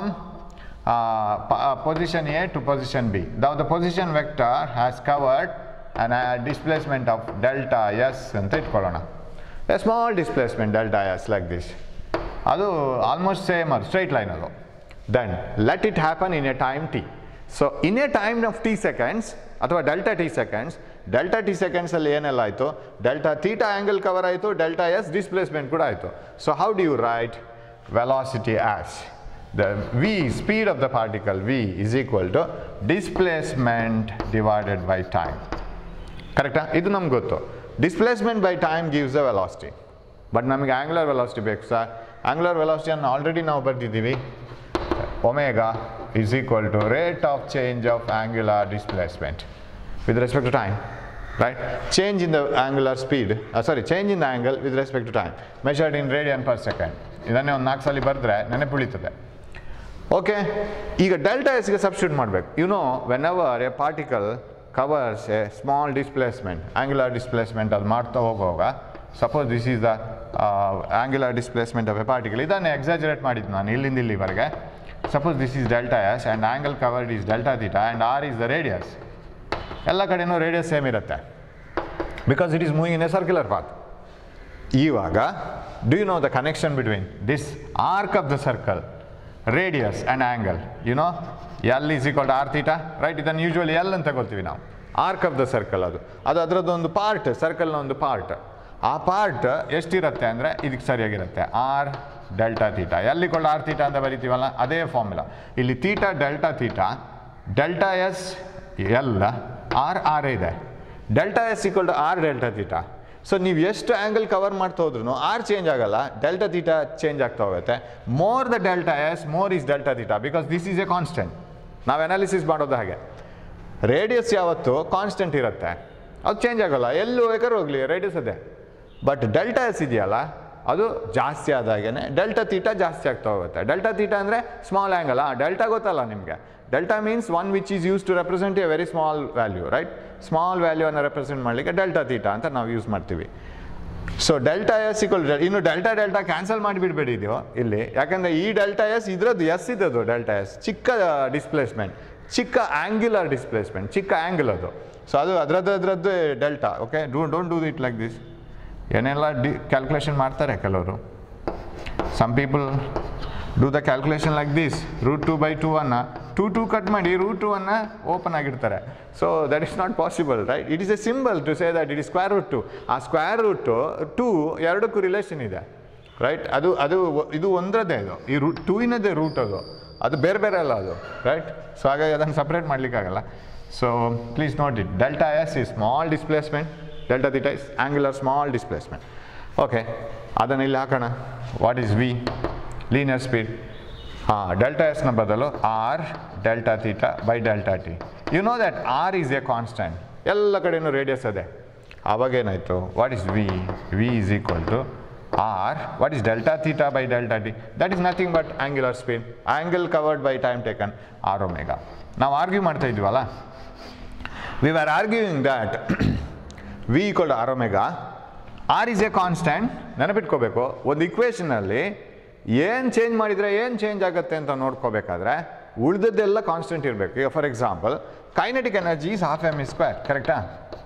uh, po- uh, position A to position B. Now the position vector has covered an uh, displacement of delta S ಅಂತ ಇಟ್ಕೊಳ್ಳೋಣ a small displacement delta S like this. ಅದು ಆಲ್ಮೋಸ್ಟ್ ಸೇಮ್ ಅದು ಸ್ಟ್ರೈಟ್ ಲೈನ್ ಅದು then let it happen in a time t so in a time of t seconds ಅಥವಾ delta t seconds delta t ಸೆಕೆಂಡ್ಸಲ್ಲಿ ಏನೆಲ್ಲ ಆಯಿತು ಡೆಲ್ಟಾ ತೀಟಾ ಆ್ಯಂಗಲ್ ಕವರ್ ಆಯಿತು ಡೆಲ್ಟಾ ಎಸ್ ಡಿಸ್ಪ್ಲೇಸ್ಮೆಂಟ್ ಕೂಡ ಆಯಿತು so how do you write velocity as the v speed of the particle v is equal to displacement divided by time ಕರೆಕ್ಟಾ ಇದು ನಮ್ಗೆ ಗೊತ್ತು displacement by time gives the velocity but ನಮಗೆ ಆಂಗ್ಯುಲರ್ ವೆಲಾಸಿಟಿ ಬೇಕು ಸರ್ ಆಂಗ್ಯುಲರ್ ವೆಲಾಸಿಟಿಯನ್ನು ಆಲ್ರೆಡಿ ನಾವು ಬರ್ದಿದ್ದೀವಿ omega is equal to rate of change of angular displacement with respect to time right change in the angular speed uh, sorry change in the angle with respect to time measured in radian per second ಇದನ್ನೇ ಒಂದು ನಾಲ್ಕು ಸಲ ಬರೆದ್ರೆ ನೆನಪುಳಿತದೆ ಓಕೆ ಈಗ ಡೆಲ್ಟಾ ಎಸ್ಗೆ ಸಬ್ಸ್ಟಿಟ್ಯೂಟ್ ಮಾಡಬೇಕು you know whenever a particle covers a small displacement angular displacement ಅದು ಮಾಡ್ತಾ ಹೋಗುವಾಗ suppose this is the angular displacement of a particle ಇದನ್ನೇ ಎಕ್ಸಾಜರೇಟ್ ಮಾಡಿದ್ದು ನಾನು ಇಲ್ಲಿಂದ ಇಲ್ಲಿವರೆಗೆ suppose this is delta s and angle covered is delta theta and r is the radius ಎಲ್ಲ ಕಡೆನೂ ರೇಡಿಯಸ್ ಸೇಮ್ ಇರುತ್ತೆ because it is moving in a circular path ಇವಾಗ do you know the connection between this arc of the circle radius and angle you know l is equal r theta right ಇದನ್ನು ಯೂಶ್ವಲಿ ಎಲ್ ಅಂತ ತಗೊಳ್ತೀವಿ ನಾವು ಆರ್ಕ್ ಆಫ್ ದ ಸರ್ಕಲ್ ಅದು ಅದು ಅದರದ್ದು ಒಂದು ಪಾರ್ಟ್ ಸರ್ಕಲ್ನ ಒಂದು ಪಾರ್ಟ್ ಆ ಪಾರ್ಟ್ ಎಷ್ಟಿರುತ್ತೆ ಅಂದರೆ ಇದಕ್ಕೆ ಸರಿಯಾಗಿರುತ್ತೆ ಆರ್ ಡೆಲ್ಟಾ ತೀಟಾ ಎಲ್ಲಿ ಕೊಳ್ಳ ಆರ್ ತೀಟಾ ಅಂತ ಬರಿತೀವಲ್ಲ ಅದೇ ಫಾರ್ಮುಲಾ ಇಲ್ಲಿ theta delta theta delta s l r r ಇದೆ delta s equal to r delta theta so ನೀವು ಎಷ್ಟು ಆ್ಯಂಗಲ್ ಕವರ್ ಮಾಡ್ತಾ ಹೋದ್ರೂ ಆರ್ ಚೇಂಜ್ ಆಗಲ್ಲ ಡೆಲ್ಟಾ ತೀಟಾ ಚೇಂಜ್ ಆಗ್ತಾ ಹೋಗುತ್ತೆ more the delta s more is delta theta because this is a constant ನಾವು ಅನಾಲಿಸಿಸ್ ಮಾಡೋದು ಹಾಗೆ ರೇಡಿಯಸ್ ಯಾವತ್ತು ಕಾನ್ಸ್ಟೆಂಟ್ ಇರುತ್ತೆ ಅದು ಚೇಂಜ್ ಆಗೋಲ್ಲ ಎಲ್ಲೂ ಬೇಕಾದ್ರೂ ಹೋಗಲಿ ರೇಡಿಯಸ್ ಅದೇ ಬಟ್ ಡೆಲ್ಟಾ ಎಸ್ ಇದೆಯಲ್ಲ ಅದು ಜಾಸ್ತಿ ಆದಾಗೇ ಡೆಲ್ಟಾ ತೀಟಾ ಜಾಸ್ತಿ ಆಗ್ತಾ ಹೋಗುತ್ತೆ ಡೆಲ್ಟಾ ತೀಟಾ ಅಂದರೆ ಸ್ಮಾಲ್ ಆ್ಯಂಗಲ್ ಡೆಲ್ಟಾ ಗೊತ್ತಲ್ಲ ನಿಮಗೆ delta means one which is use to represent a very small value right small ವ್ಯಾಲ್ಯೂವನ್ನು ರೆಪ್ರೆಸೆಂಟ್ ಮಾಡಲಿಕ್ಕೆ ಡೆಲ್ಟಾ ತೀಟಾ ಅಂತ ನಾವು ಯೂಸ್ ಮಾಡ್ತೀವಿ ಸೊ ಡೆಲ್ಟಾ ಎಸ್ ಇಕ್ವಲ್ ಇನ್ನು ಡೆಲ್ಟಾ ಡೆಲ್ಟಾ ಕ್ಯಾನ್ಸಲ್ ಮಾಡಿಬಿಡ್ಬೇಡಿ ಇದು ಇಲ್ಲಿ ಯಾಕಂದರೆ ಈ ಡೆಲ್ಟಾ ಎಸ್ ಇದ್ರದ್ದು ಎಸ್ ಇದ್ದದು ಡೆಲ್ಟಾ ಎಸ್ ಚಿಕ್ಕ ಡಿಸ್ಪ್ಲೇಸ್ಮೆಂಟ್ ಚಿಕ್ಕ ಆ್ಯಂಗ್ಯುಲರ್ ಡಿಸ್ಪ್ಲೇಸ್ಮೆಂಟ್ ಚಿಕ್ಕ ಆ್ಯಂಗಲ್ ಅದು ಸೊ ಅದು ಅದರದ್ದು ಅದರದ್ದು delta okay do don't do it like this ಏನೆಲ್ಲ ಡಿ ಕ್ಯಾಲ್ಕುಲೇಷನ್ ಮಾಡ್ತಾರೆ ಕೆಲವರು some people do the calculation like this root two by two ಅನ್ನು ಟೂ ಟೂ ಕಟ್ ಮಾಡಿ ರೂಟ್ ಟೂ ಅನ್ನು ಓಪನ್ ಆಗಿರ್ತಾರೆ so that is not possible right it is a symbol to say that it is square root two ಆ ಸ್ಕ್ವೇರ್ ರೂಟು ಟೂ ಎರಡಕ್ಕೂ ರಿಲೇಷನ್ ಇದೆ ರೈಟ್ ಅದು ಅದು ಇದು ಒಂದರದ್ದೇ ಇದು ಈ ರೂಟ್ ಟೂಯಿನದೇ ರೂಟ್ ಅದು ಅದು ಬೇರೆ ಬೇರೆ ಅಲ್ಲ ಅದು ರೈಟ್ ಸೊ ಹಾಗಾಗಿ ಅದನ್ನು ಸಪ್ರೇಟ್ ಮಾಡಲಿಕ್ಕಾಗಲ್ಲ so please note it delta s is small displacement delta theta is angular small displacement okay ಅದನ್ನು ಇಲ್ಲಿ ಹಾಕೋಣ what is v linear speed ಹಾಂ ಡೆಲ್ಟಾ ಎಸ್ನ ಬದಲು r delta theta by delta t you know that r is a constant ಎಲ್ಲ ಕಡೆಯೂ ರೇಡಿಯಸ್ ಅದೇ ಆವಾಗ ಏನಾಯಿತು what is v v is equal to r what is delta theta by delta t that is nothing but angular speed angle covered by time taken r omega ನಾವು ಆರ್ಗ್ಯೂ ಮಾಡ್ತಾ ಇದ್ವಲ್ಲ we are arguing that v equal to r omega r is a constant ನೆನಪಿಟ್ಕೋಬೇಕು ಒಂದು ಇಕ್ವೇಷನಲ್ಲಿ ಏನು ಚೇಂಜ್ ಮಾಡಿದರೆ ಏನು ಚೇಂಜ್ ಆಗುತ್ತೆ ಅಂತ ನೋಡ್ಕೋಬೇಕಾದ್ರೆ ಉಳಿದದ್ದೆಲ್ಲ ಕಾನ್ಸ್ಟೆಂಟ್ ಇರಬೇಕು ಈಗ for example kinetic energy is half m e square ಕರೆಕ್ಟಾ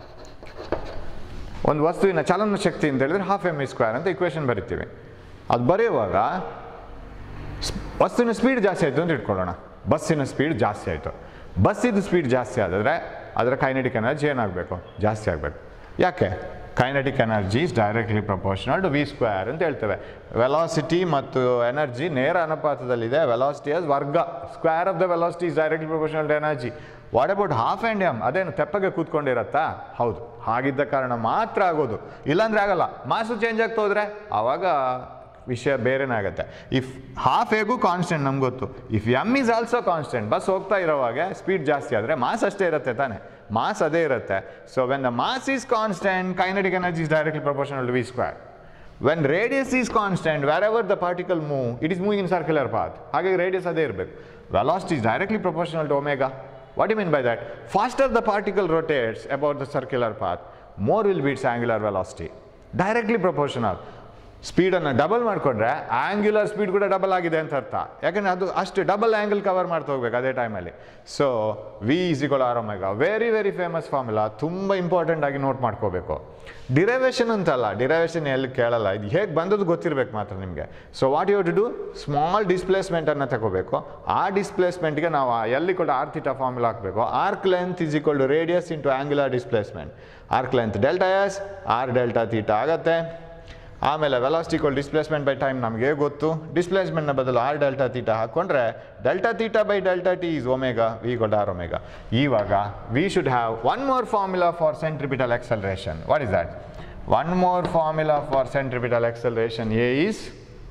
ಒಂದು ವಸ್ತುವಿನ ಚಲನ ಶಕ್ತಿ ಅಂತ ಹೇಳಿದ್ರೆ ಹಾಫ್ ಎಮ್ ಇ ಸ್ಕ್ವೇರ್ ಅಂತ ಇಕ್ವೇಷನ್ ಬರಿತೀವಿ ಅದು ಬರೆಯುವಾಗ ಸ್- ಬಸ್ಸಿನ ಸ್ಪೀಡ್ ಜಾಸ್ತಿ ಆಯಿತು ಅಂತ ಇಟ್ಕೊಳ್ಳೋಣ ಬಸ್ಸಿನ ಸ್ಪೀಡ್ ಜಾಸ್ತಿ ಆಯಿತು ಬಸ್ಸಿದು ಸ್ಪೀಡ್ ಜಾಸ್ತಿ ಆದರೆ ಅದರ ಕೈನೆಟಿಕ್ ಎನರ್ಜಿ ಏನಾಗಬೇಕು ಜಾಸ್ತಿ ಆಗಬೇಕು ಯಾಕೆ kinetic energy is directly proportional to v square ಅಂತ ಹೇಳ್ತೇವೆ ವೆಲಾಸಿಟಿ ಮತ್ತು ಎನರ್ಜಿ ನೇರ ಅನುಪಾತದಲ್ಲಿದೆ ವೆಲಾಸಿಟಿ ಆಸ್ ವರ್ಗ square of the velocity is directly proportional to energy what about half and m ಅದೇನು ತೆಪ್ಪಗೆ ಕೂತ್ಕೊಂಡಿರತ್ತಾ ಹೌದು ಹಾಗಿದ್ದ ಕಾರಣ ಮಾತ್ರ ಆಗೋದು ಇಲ್ಲಾಂದ್ರೆ ಆಗಲ್ಲ ಮಾಸು ಚೇಂಜ್ ಆಗ್ತಾ ಹೋದ್ರೆ ಆವಾಗ ವಿಷಯ ಬೇರೆನೇ ಆಗುತ್ತೆ ಇಫ್ ಹಾಫ್ ಹೇಗೂ ಕಾನ್ಸ್ಟೆಂಟ್ ನಮ್ಗೆ ಗೊತ್ತು if m is also constant bus ಹೋಗ್ತಾ ಇರೋವಾಗ ಸ್ಪೀಡ್ ಜಾಸ್ತಿ ಆದರೆ ಮಾಸ್ ಅಷ್ಟೇ ಇರುತ್ತೆ ತಾನೆ ಮಾಸ್ ಅದೇ ಇರುತ್ತೆ so when the mass is constant kinetic energy is directly proportional to v square when radius is constant wherever the particle move it is moving in circular path ಹಾಗಾಗಿ ರೇಡಿಯಸ್ ಅದೇ ಇರಬೇಕು velocity is directly proportional to omega what you mean by that faster the particle rotates about the circular path more will be its angular velocity directly proportional ಸ್ಪೀಡನ್ನು ಡಬಲ್ ಮಾಡಿಕೊಂಡ್ರೆ ಆ್ಯಂಗ್ಯುಲರ್ ಸ್ಪೀಡ್ ಕೂಡ ಡಬಲ್ ಆಗಿದೆ ಅಂತ ಅರ್ಥ ಯಾಕಂದರೆ ಅದು ಅಷ್ಟು ಡಬಲ್ ಆ್ಯಂಗಲ್ ಕವರ್ ಮಾಡ್ತಾ ಹೋಗ್ಬೇಕು ಅದೇ ಟೈಮಲ್ಲಿ so v is equal r omega very very famous formula ತುಂಬ ಇಂಪಾರ್ಟೆಂಟ್ ಆಗಿ ನೋಟ್ ಮಾಡ್ಕೋಬೇಕು ಡಿರೈವೇಷನ್ ಅಂತಲ್ಲ ಡಿರೈವೇಷನ್ ಎಲ್ಲಿ ಕೇಳಲ್ಲ ಇದು ಹೇಗೆ ಬಂದದ್ದು ಗೊತ್ತಿರಬೇಕು ಮಾತ್ರ ನಿಮಗೆ so what you to do small ಡಿಸ್ಪ್ಲೇಸ್ಮೆಂಟನ್ನು ತಗೋಬೇಕು ಆ ಡಿಸ್ಪ್ಲೇಸ್ಮೆಂಟ್ಗೆ ನಾವು ಆ ಎಲ್ಲಿ ಕೂಡ ಆರ್ ಥೀಟಾ ಫಾರ್ಮುಲಾ ಹಾಕಬೇಕು arc length is equal to radius into angular displacement arc length delta s r delta theta ಆಗತ್ತೆ ಆಮೇಲೆ ವೆಲಾಸ್ಟಿಕಲ್ ಡಿಸ್ಪ್ಲೇಸ್ಮೆಂಟ್ ಬೈ ಟೈಮ್ ನಮಗೆ ಗೊತ್ತು ಡಿಸ್ಪ್ಲೇಸ್ಮೆಂಟ್ನ ಬದಲು ಆರ್ ಡೆಲ್ಟಾ ತೀಟಾ ಹಾಕ್ಕೊಂಡ್ರೆ delta theta by delta T is omega v got r omega ಇವಾಗ we should have one more formula for centripetal acceleration what is that one more formula for centripetal acceleration a is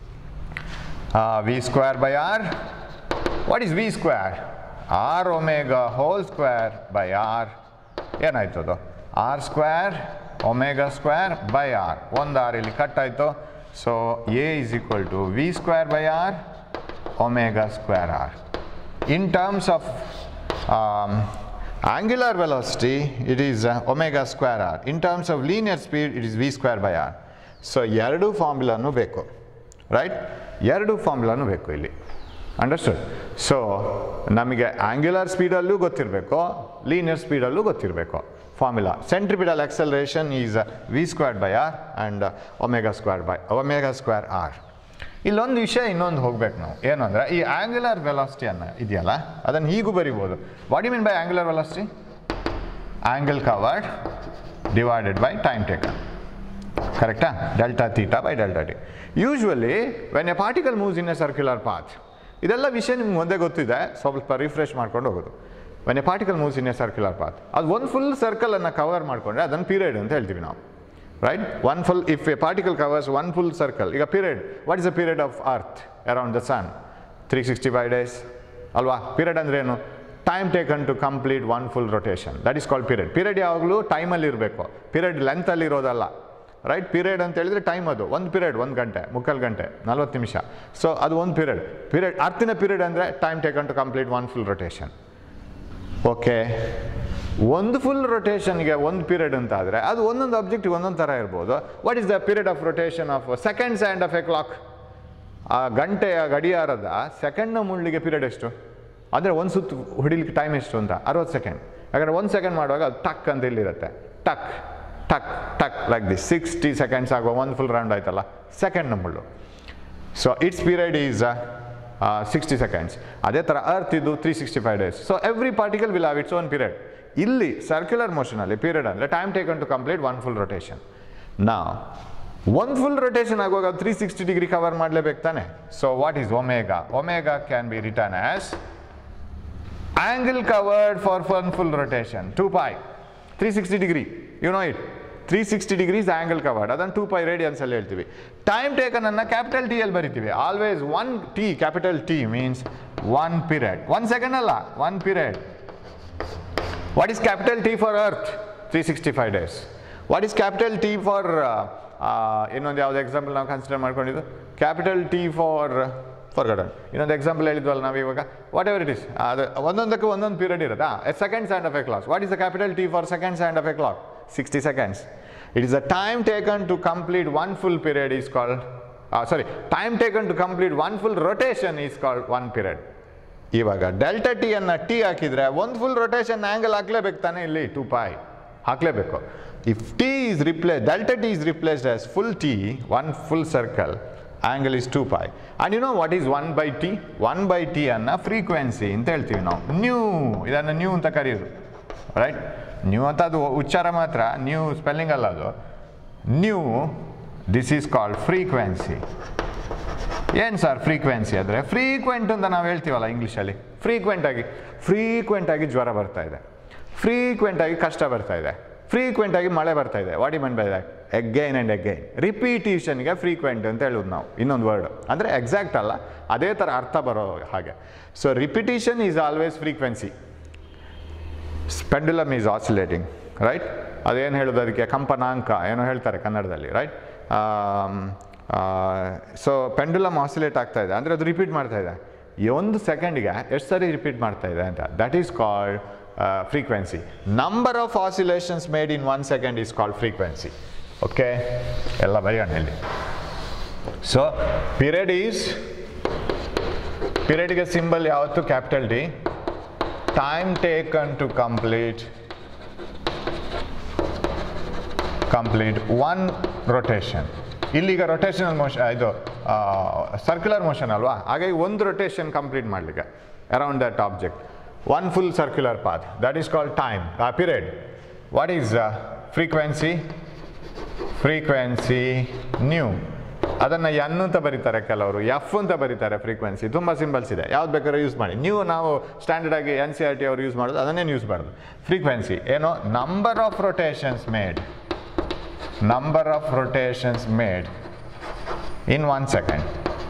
v square by r what is v square R omega whole square by r ಏನಾಯ್ತು ಅದು r square omega square by r ಒಂದು ಆರ್ ಇಲ್ಲಿ ಕಟ್ ಆಯಿತು so a is equal to v square by R omega square r in terms of angular velocity it is uh, omega square r in terms of linear speed it is v square by r so ಎರಡು ಫಾರ್ಮುಲಾನು ಬೇಕು ರೈಟ್ ಎರಡು ಫಾರ್ಮುಲಾನು ಬೇಕು ಇಲ್ಲಿ ಅಂಡರ್ಸ್ಟುಡ್ ಸೊ ನಮಗೆ ಆಂಗ್ಯುಲರ್ ಸ್ಪೀಡಲ್ಲೂ ಗೊತ್ತಿರಬೇಕು ಲೀನಿಯರ್ ಸ್ಪೀಡಲ್ಲೂ ಗೊತ್ತಿರಬೇಕು formula centripetal acceleration is v square by r and omega square by omega square r ಇಲ್ಲೊಂದು ವಿಷಯ ಇನ್ನೊಂದು ಹೋಗ್ಬೇಕು ನಾವು ಏನು ಅಂದರೆ ಈ ಆಂಗ್ಯುಲರ್ ವೆಲಾಸಿಟಿ ಅನ್ನ ಇದೆಯಲ್ಲ ಅದನ್ನು ಹೀಗೂ ಬರಿಬೋದು what you mean by angular velocity angle covered divided by time taken ಕರೆಕ್ಟಾ delta theta by delta T usually when a particle moves in a circular path ಇದೆಲ್ಲ ವಿಷಯ ನಿಮ್ಗೆ ಒಂದೇ ಗೊತ್ತಿದೆ ಸ್ವಲ್ಪ ರಿಫ್ರೆಶ್ ಮಾಡ್ಕೊಂಡು ಹೋಗೋದು when a particle moves in a circular path ಅದು ಒಂದು ಫುಲ್ ಸರ್ಕಲನ್ನು ಕವರ್ ಮಾಡಿಕೊಂಡ್ರೆ ಅದನ್ನು ಪೀರಿಯಡ್ ಅಂತ ಹೇಳ್ತೀವಿ ನಾವು right one full if a particle covers one full circle ಈಗ period what is the period of earth around the sun three sixty five days ಅಲ್ವಾ ಪೀರಿಯಡ್ ಅಂದ್ರೆ ಏನು time taken to complete one full rotation that is called period period ಯಾವಾಗಲೂ ಟೈಮಲ್ಲಿ ಇರಬೇಕು ಪೀರಿಯಡ್ ಲೆಂತಲ್ಲಿ ಇರೋದಲ್ಲ ರೈಟ್ ಪೀರಿಯಡ್ ಅಂತ ಹೇಳಿದ್ರೆ ಟೈಮ್ ಅದು ಒಂದು ಪೀರಿಯಡ್ ಒಂದು ಗಂಟೆ ಮುಕ್ಕಾಲು ಗಂಟೆ ನಲ್ವತ್ತು ನಿಮಿಷ ಸೊ ಅದು ಒಂದು ಪೀರಿಯಡ್ ಪೀರಿಯಡ್ ಅರ್ತಿನ ಪೀರಿಯಡ್ ಅಂದರೆ time taken to complete one full rotation okay ಒಂದು ಫುಲ್ ರೊಟೇಷನ್ಗೆ ಒಂದು ಪೀರಿಯಡ್ ಅಂತ ಆದರೆ ಅದು ಒಂದೊಂದು ಆಬ್ಜೆಕ್ಟಿವ್ ಒಂದೊಂದು ಥರ ಇರ್ಬೋದು what is the period of rotation of seconds and of a clock ಆ ಗಂಟೆಯ ಗಡಿಯಾರದ ಸೆಕೆಂಡ್ನ ಮುಳ್ಳಿಗೆ ಪೀರಿಯಡ್ ಎಷ್ಟು ಅಂದರೆ ಒಂದು ಸುತ್ತು ಹೊಡಿಲಿಕ್ಕೆ ಟೈಮ್ ಎಷ್ಟು ಅಂತ ಅರವತ್ತು ಸೆಕೆಂಡ್ ಯಾಕಂದರೆ ಒಂದು ಸೆಕೆಂಡ್ ಮಾಡುವಾಗ ಅದು ಟಕ್ ಅಂತ ಇಲ್ಲಿರುತ್ತೆ ಟಕ್ ಟಕ್ ಟಕ್ ಲೈಕ್ ದಿಸ್ ಸಿಕ್ಸ್ಟಿ ಸೆಕೆಂಡ್ಸ್ ಆಗುವ ಒಂದು ಫುಲ್ ರೌಂಡ್ ಆಯ್ತಲ್ಲ ಸೆಕೆಂಡ್ನ ಮುಳ್ಳು so it's period is sixty seconds ಅದೇ ಥರ ಅರ್ತ್ ಇದು three sixty five days so every particle will have its own period ಇಲ್ಲಿ ಸರ್ಕ್ಯುಲರ್ ಮೋಷನಲ್ಲಿ ಪೀರಿಯಡ್ ಅಂದರೆ time taken to complete one full rotation ನಾ ಒಂದು ಫುಲ್ ರೊಟೇಷನ್ ಆಗುವಾಗ ತ್ರೀ ಸಿಕ್ಸ್ಟಿ ಡಿಗ್ರಿ ಕವರ್ ಮಾಡಲೇಬೇಕು ತಾನೆ so what is omega omega can be written as angle covered for one full rotation 2 pi 360 degree you know it 360 degrees angle covered ಅದನ್ನು ಟೂ ಪೈ ರೇಡಿಯನ್ಸ್ ಅಲ್ಲಿ ಹೇಳ್ತೀವಿ ಟೈಮ್ ಟೇಕನ್ ಅನ್ನ ಕ್ಯಾಪಿಟಲ್ ಟಿ ಅಲ್ಲಿ ಬರಿತೀವಿ always one T capital T means one period one second ಅಲ್ಲ one period what is capital T for earth three sixty five days what is capital T for ಇನ್ನೊಂದು ಯಾವ್ದು ಎಕ್ಸಾಂಪಲ್ ನಾವು ಕನ್ಸಿಡರ್ ಮಾಡ್ಕೊಂಡಿದ್ದು ಕ್ಯಾಪಿಟಲ್ ಟಿ ಫಾರ್ ಫಾರ್ ಗಡನ್ ಇನ್ನೊಂದು ಎಕ್ಸಾಂಪಲ್ ಹೇಳಿದ್ವಲ್ಲ ನಾವು ಇವಾಗ ವಾಟ್ ಎವರ್ ಇಟ್ ಇಸ್ ಅದು ಒಂದೊಂದಕ್ಕೆ ಒಂದೊಂದು ಪೀರಿಯಡ್ ಇರುತ್ತಾ second hand of a clock what is the capital T for second hand of a clock sixty seconds it is the time taken to complete one full period is called sorry time taken to complete one full rotation is called one period ಇವಾಗ ಡೆಲ್ಟಾ ಟಿ ಅನ್ನ ಟಿ ಹಾಕಿದ್ರೆ ಒಂದು ಫುಲ್ ರೊಟೇಷನ್ ಆಂಗಲ್ ಹಾಕ್ಲೇಬೇಕು ತಾನೇ ಇಲ್ಲಿ ಟು ಪೈ ಹಾಕ್ಲೇಬೇಕು if T is replace delta T is replaced as full T one full circle angle is two pi and you know what is one by T one by T ಅನ್ನ ಫ್ರೀಕ್ವೆನ್ಸಿ ಅಂತ ಹೇಳ್ತೀವಿ ನಾವು ನ್ಯೂ ಇದನ್ನು ನ್ಯೂ ಅಂತ ಕರೆಯೋದು ರೈಟ್ ನ್ಯೂ ಅಂತ ಅದು ಉಚ್ಚಾರ ಮಾತ್ರ ನ್ಯೂ ಸ್ಪೆಲ್ಲಿಂಗ್ ಅಲ್ಲ ಅದು nu this is called frequency ಏನು ಸರ್ ಫ್ರೀಕ್ವೆನ್ಸಿ ಅಂದರೆ ಫ್ರೀಕ್ವೆಂಟ್ ಅಂತ ನಾವು ಹೇಳ್ತೀವಲ್ಲ ಇಂಗ್ಲೀಷಲ್ಲಿ ಫ್ರೀಕ್ವೆಂಟ್ ಆಗಿ ಫ್ರೀಕ್ವೆಂಟ್ ಆಗಿ ಜ್ವರ ಬರ್ತಾ ಇದೆ ಫ್ರೀಕ್ವೆಂಟ್ ಆಗಿ ಕಷ್ಟ ಬರ್ತಾ ಇದೆ ಫ್ರೀಕ್ವೆಂಟ್ ಆಗಿ ಮಳೆ ಬರ್ತಾ ಇದೆ what mean by that again and again ರಿಪೀಟೇಷನ್ಗೆ ಫ್ರೀಕ್ವೆಂಟ್ ಅಂತ ಹೇಳೋದು ನಾವು ಇನ್ನೊಂದು ವರ್ಡ್ ಅಂದರೆ ಎಕ್ಸಾಕ್ಟ್ ಅಲ್ಲ ಅದೇ ಥರ ಅರ್ಥ ಬರೋ ಹಾಗೆ so repetition is always frequency pendulum is oscillating right ಅದೇನು ಹೇಳೋದು ಅದಕ್ಕೆ ಕಂಪನಾಂಕ ಏನೋ ಹೇಳ್ತಾರೆ ಕನ್ನಡದಲ್ಲಿ ರೈಟ್ ಸೊ ಪೆಂಡುಲಮ್ ಆಸಿಲೇಟ್ ಆಗ್ತಾ ಇದೆ ಅಂದರೆ ಅದು ರಿಪೀಟ್ ಮಾಡ್ತಾ ಇದೆ ಈ ಒಂದು ಸೆಕೆಂಡಿಗೆ ಎಷ್ಟು ಸರಿ ರಿಪೀಟ್ ಮಾಡ್ತಾ ಇದೆ ಅಂತ that is called frequency number of oscillations made in one second is called frequency okay ಎಲ್ಲ ಬರೆಯೋಣ ಇಲ್ಲಿ ಸೊ ಪಿರಿಯಡ್ ಈಸ್ ಪಿರಿಯಡ್ಗೆ ಸಿಂಬಲ್ ಯಾವತ್ತು capital D time taken to complete complete one rotation ಇಲ್ಲಿಗ ರೊಟೇಷನಲ್ ಮೋಷನ್ ಇದು ಸರ್ಕ್ಯುಲರ್ ಮೋಷನ್ ಅಲ್ವಾ ಹಾಗಾಗಿ ಒಂದು ರೊಟೇಷನ್ ಕಂಪ್ಲೀಟ್ ಮಾಡಲಿಕ್ಕೆ around that object one full circular path that is called time period what is frequency frequency nu ಅದನ್ನು ಎನ್ ಅಂತ ಬರೀತಾರೆ ಕೆಲವರು ಎಫ್ ಅಂತ ಬರೀತಾರೆ ಫ್ರೀಕ್ವೆನ್ಸಿ ತುಂಬ ಸಿಂಬಲ್ಸ್ ಇದೆ ಯಾವ್ದು ಬೇಕಾದ್ರೂ ಯೂಸ್ ಮಾಡಿ ನೀವು ನಾವು ಸ್ಟ್ಯಾಂಡರ್ಡ್ ಆಗಿ ಎನ್ ಸಿ ಆರ್ ಟಿ ಅವರು ಯೂಸ್ ಮಾಡೋದು ಅದನ್ನೇನು ಯೂಸ್ ಮಾಡೋದು ಫ್ರೀಕ್ವೆನ್ಸಿ ಏನೋ number of rotations made number of rotations made in one second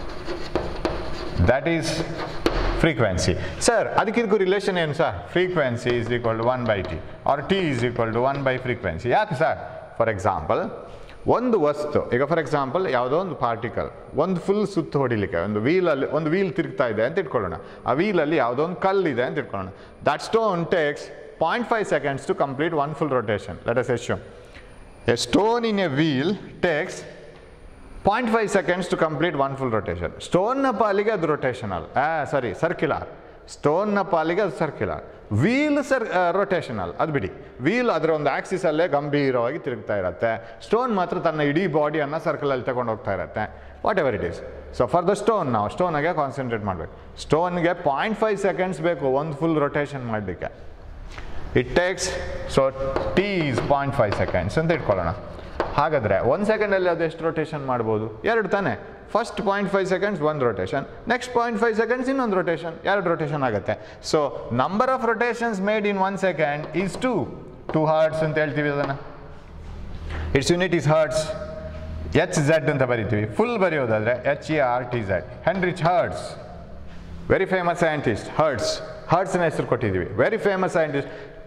that is frequency sir ಅದಕ್ಕಿದಕ್ಕೂ ರಿಲೇಷನ್ ಏನು sir frequency is equal to one by T or T is equal to one by frequency ಯಾಕೆ ಸರ್ ಫಾರ್ ಎಕ್ಸಾಂಪಲ್ ಒಂದು ವಸ್ತು ಈಗ ಫಾರ್ ಎಕ್ಸಾಂಪಲ್ ಯಾವುದೋ ಒಂದು ಪಾರ್ಟಿಕಲ್ ಒಂದು ಫುಲ್ ಸುತ್ತು ಹೊಡಿಲಿಕ್ಕೆ ಒಂದು ವೀಲಲ್ಲಿ ಒಂದು ವೀಲ್ ತಿರುಗ್ತಾ ಇದೆ ಅಂತ ಇಟ್ಕೊಳ್ಳೋಣ ಆ ವೀಲಲ್ಲಿ ಯಾವುದೋ ಒಂದು ಕಲ್ಲಿದೆ ಅಂತ ಇಟ್ಕೊಳ್ಳೋಣ that stone takes point five seconds to complete one full rotation let us assume a stone in a wheel takes point five seconds to complete one full rotation ಸ್ಟೋನ್ನ ಪಾಲಿಗೆ ಅದು ರೊಟೇಷನಲ್ ಸಾರಿ ಸರ್ಕ್ಯುಲರ್ ಸ್ಟೋನ್ನ ಪಾಲಿಗೆ ಅದು ಸರ್ಕ್ಯುಲರ್ ವೀಲ್ ಸರ್ ರೊಟೇಷನಲ್ ಅದು ಬಿಡಿ ವೀಲ್ ಅದರ ಒಂದು ಆಕ್ಸಿಸಲ್ಲೇ ಗಂಭೀರವಾಗಿ ತಿರುಗ್ತಾ ಇರುತ್ತೆ ಸ್ಟೋನ್ ಮಾತ್ರ ತನ್ನ ಇಡೀ ಬಾಡಿಯನ್ನು ಸರ್ಕಲಲ್ಲಿ ತಗೊಂಡು ಹೋಗ್ತಾ ಇರುತ್ತೆ whatever it is so for the stone ನಾವು ಸ್ಟೋನಾಗೆ ಕಾನ್ಸಂಟ್ರೇಟ್ ಮಾಡಬೇಕು ಸ್ಟೋನ್ಗೆ ಪಾಯಿಂಟ್ ಫೈವ್ ಸೆಕೆಂಡ್ಸ್ ಬೇಕು ಒಂದು ಫುಲ್ ರೊಟೇಷನ್ ಮಾಡಲಿಕ್ಕೆ it takes so T is point five seconds ಅಂತ ಇಟ್ಕೊಳ್ಳೋಣ ಹಾಗಾದರೆ ಒಂದು ಸೆಕೆಂಡಲ್ಲಿ ಅದು ಎಷ್ಟು ರೊಟೇಷನ್ ಮಾಡ್ಬೋದು ಎರಡು ತಾನೆ ಫಸ್ಟ್ ಪಾಯಿಂಟ್ ಫೈವ್ ಸೆಕೆಂಡ್ಸ್ ಒಂದು rotation next point five seconds ಇನ್ನೊಂದು ರೊಟೇಷನ್ ಎರಡು ರೊಟೇಷನ್ ಆಗುತ್ತೆ so number of rotations made in one second is two two hertz ಅಂತ ಹೇಳ್ತೀವಿ ಅದನ್ನು its unit is hertz H Z ಅಂತ ಬರಿತೀವಿ ಫುಲ್ ಬರೆಯೋದಾದರೆ H E R T Z Heinrich Hertz very famous scientist Hertz ಹರ್ಟ್ಸ್ನ ಹೆಸರು ಕೊಟ್ಟಿದ್ದೀವಿ very famous scientist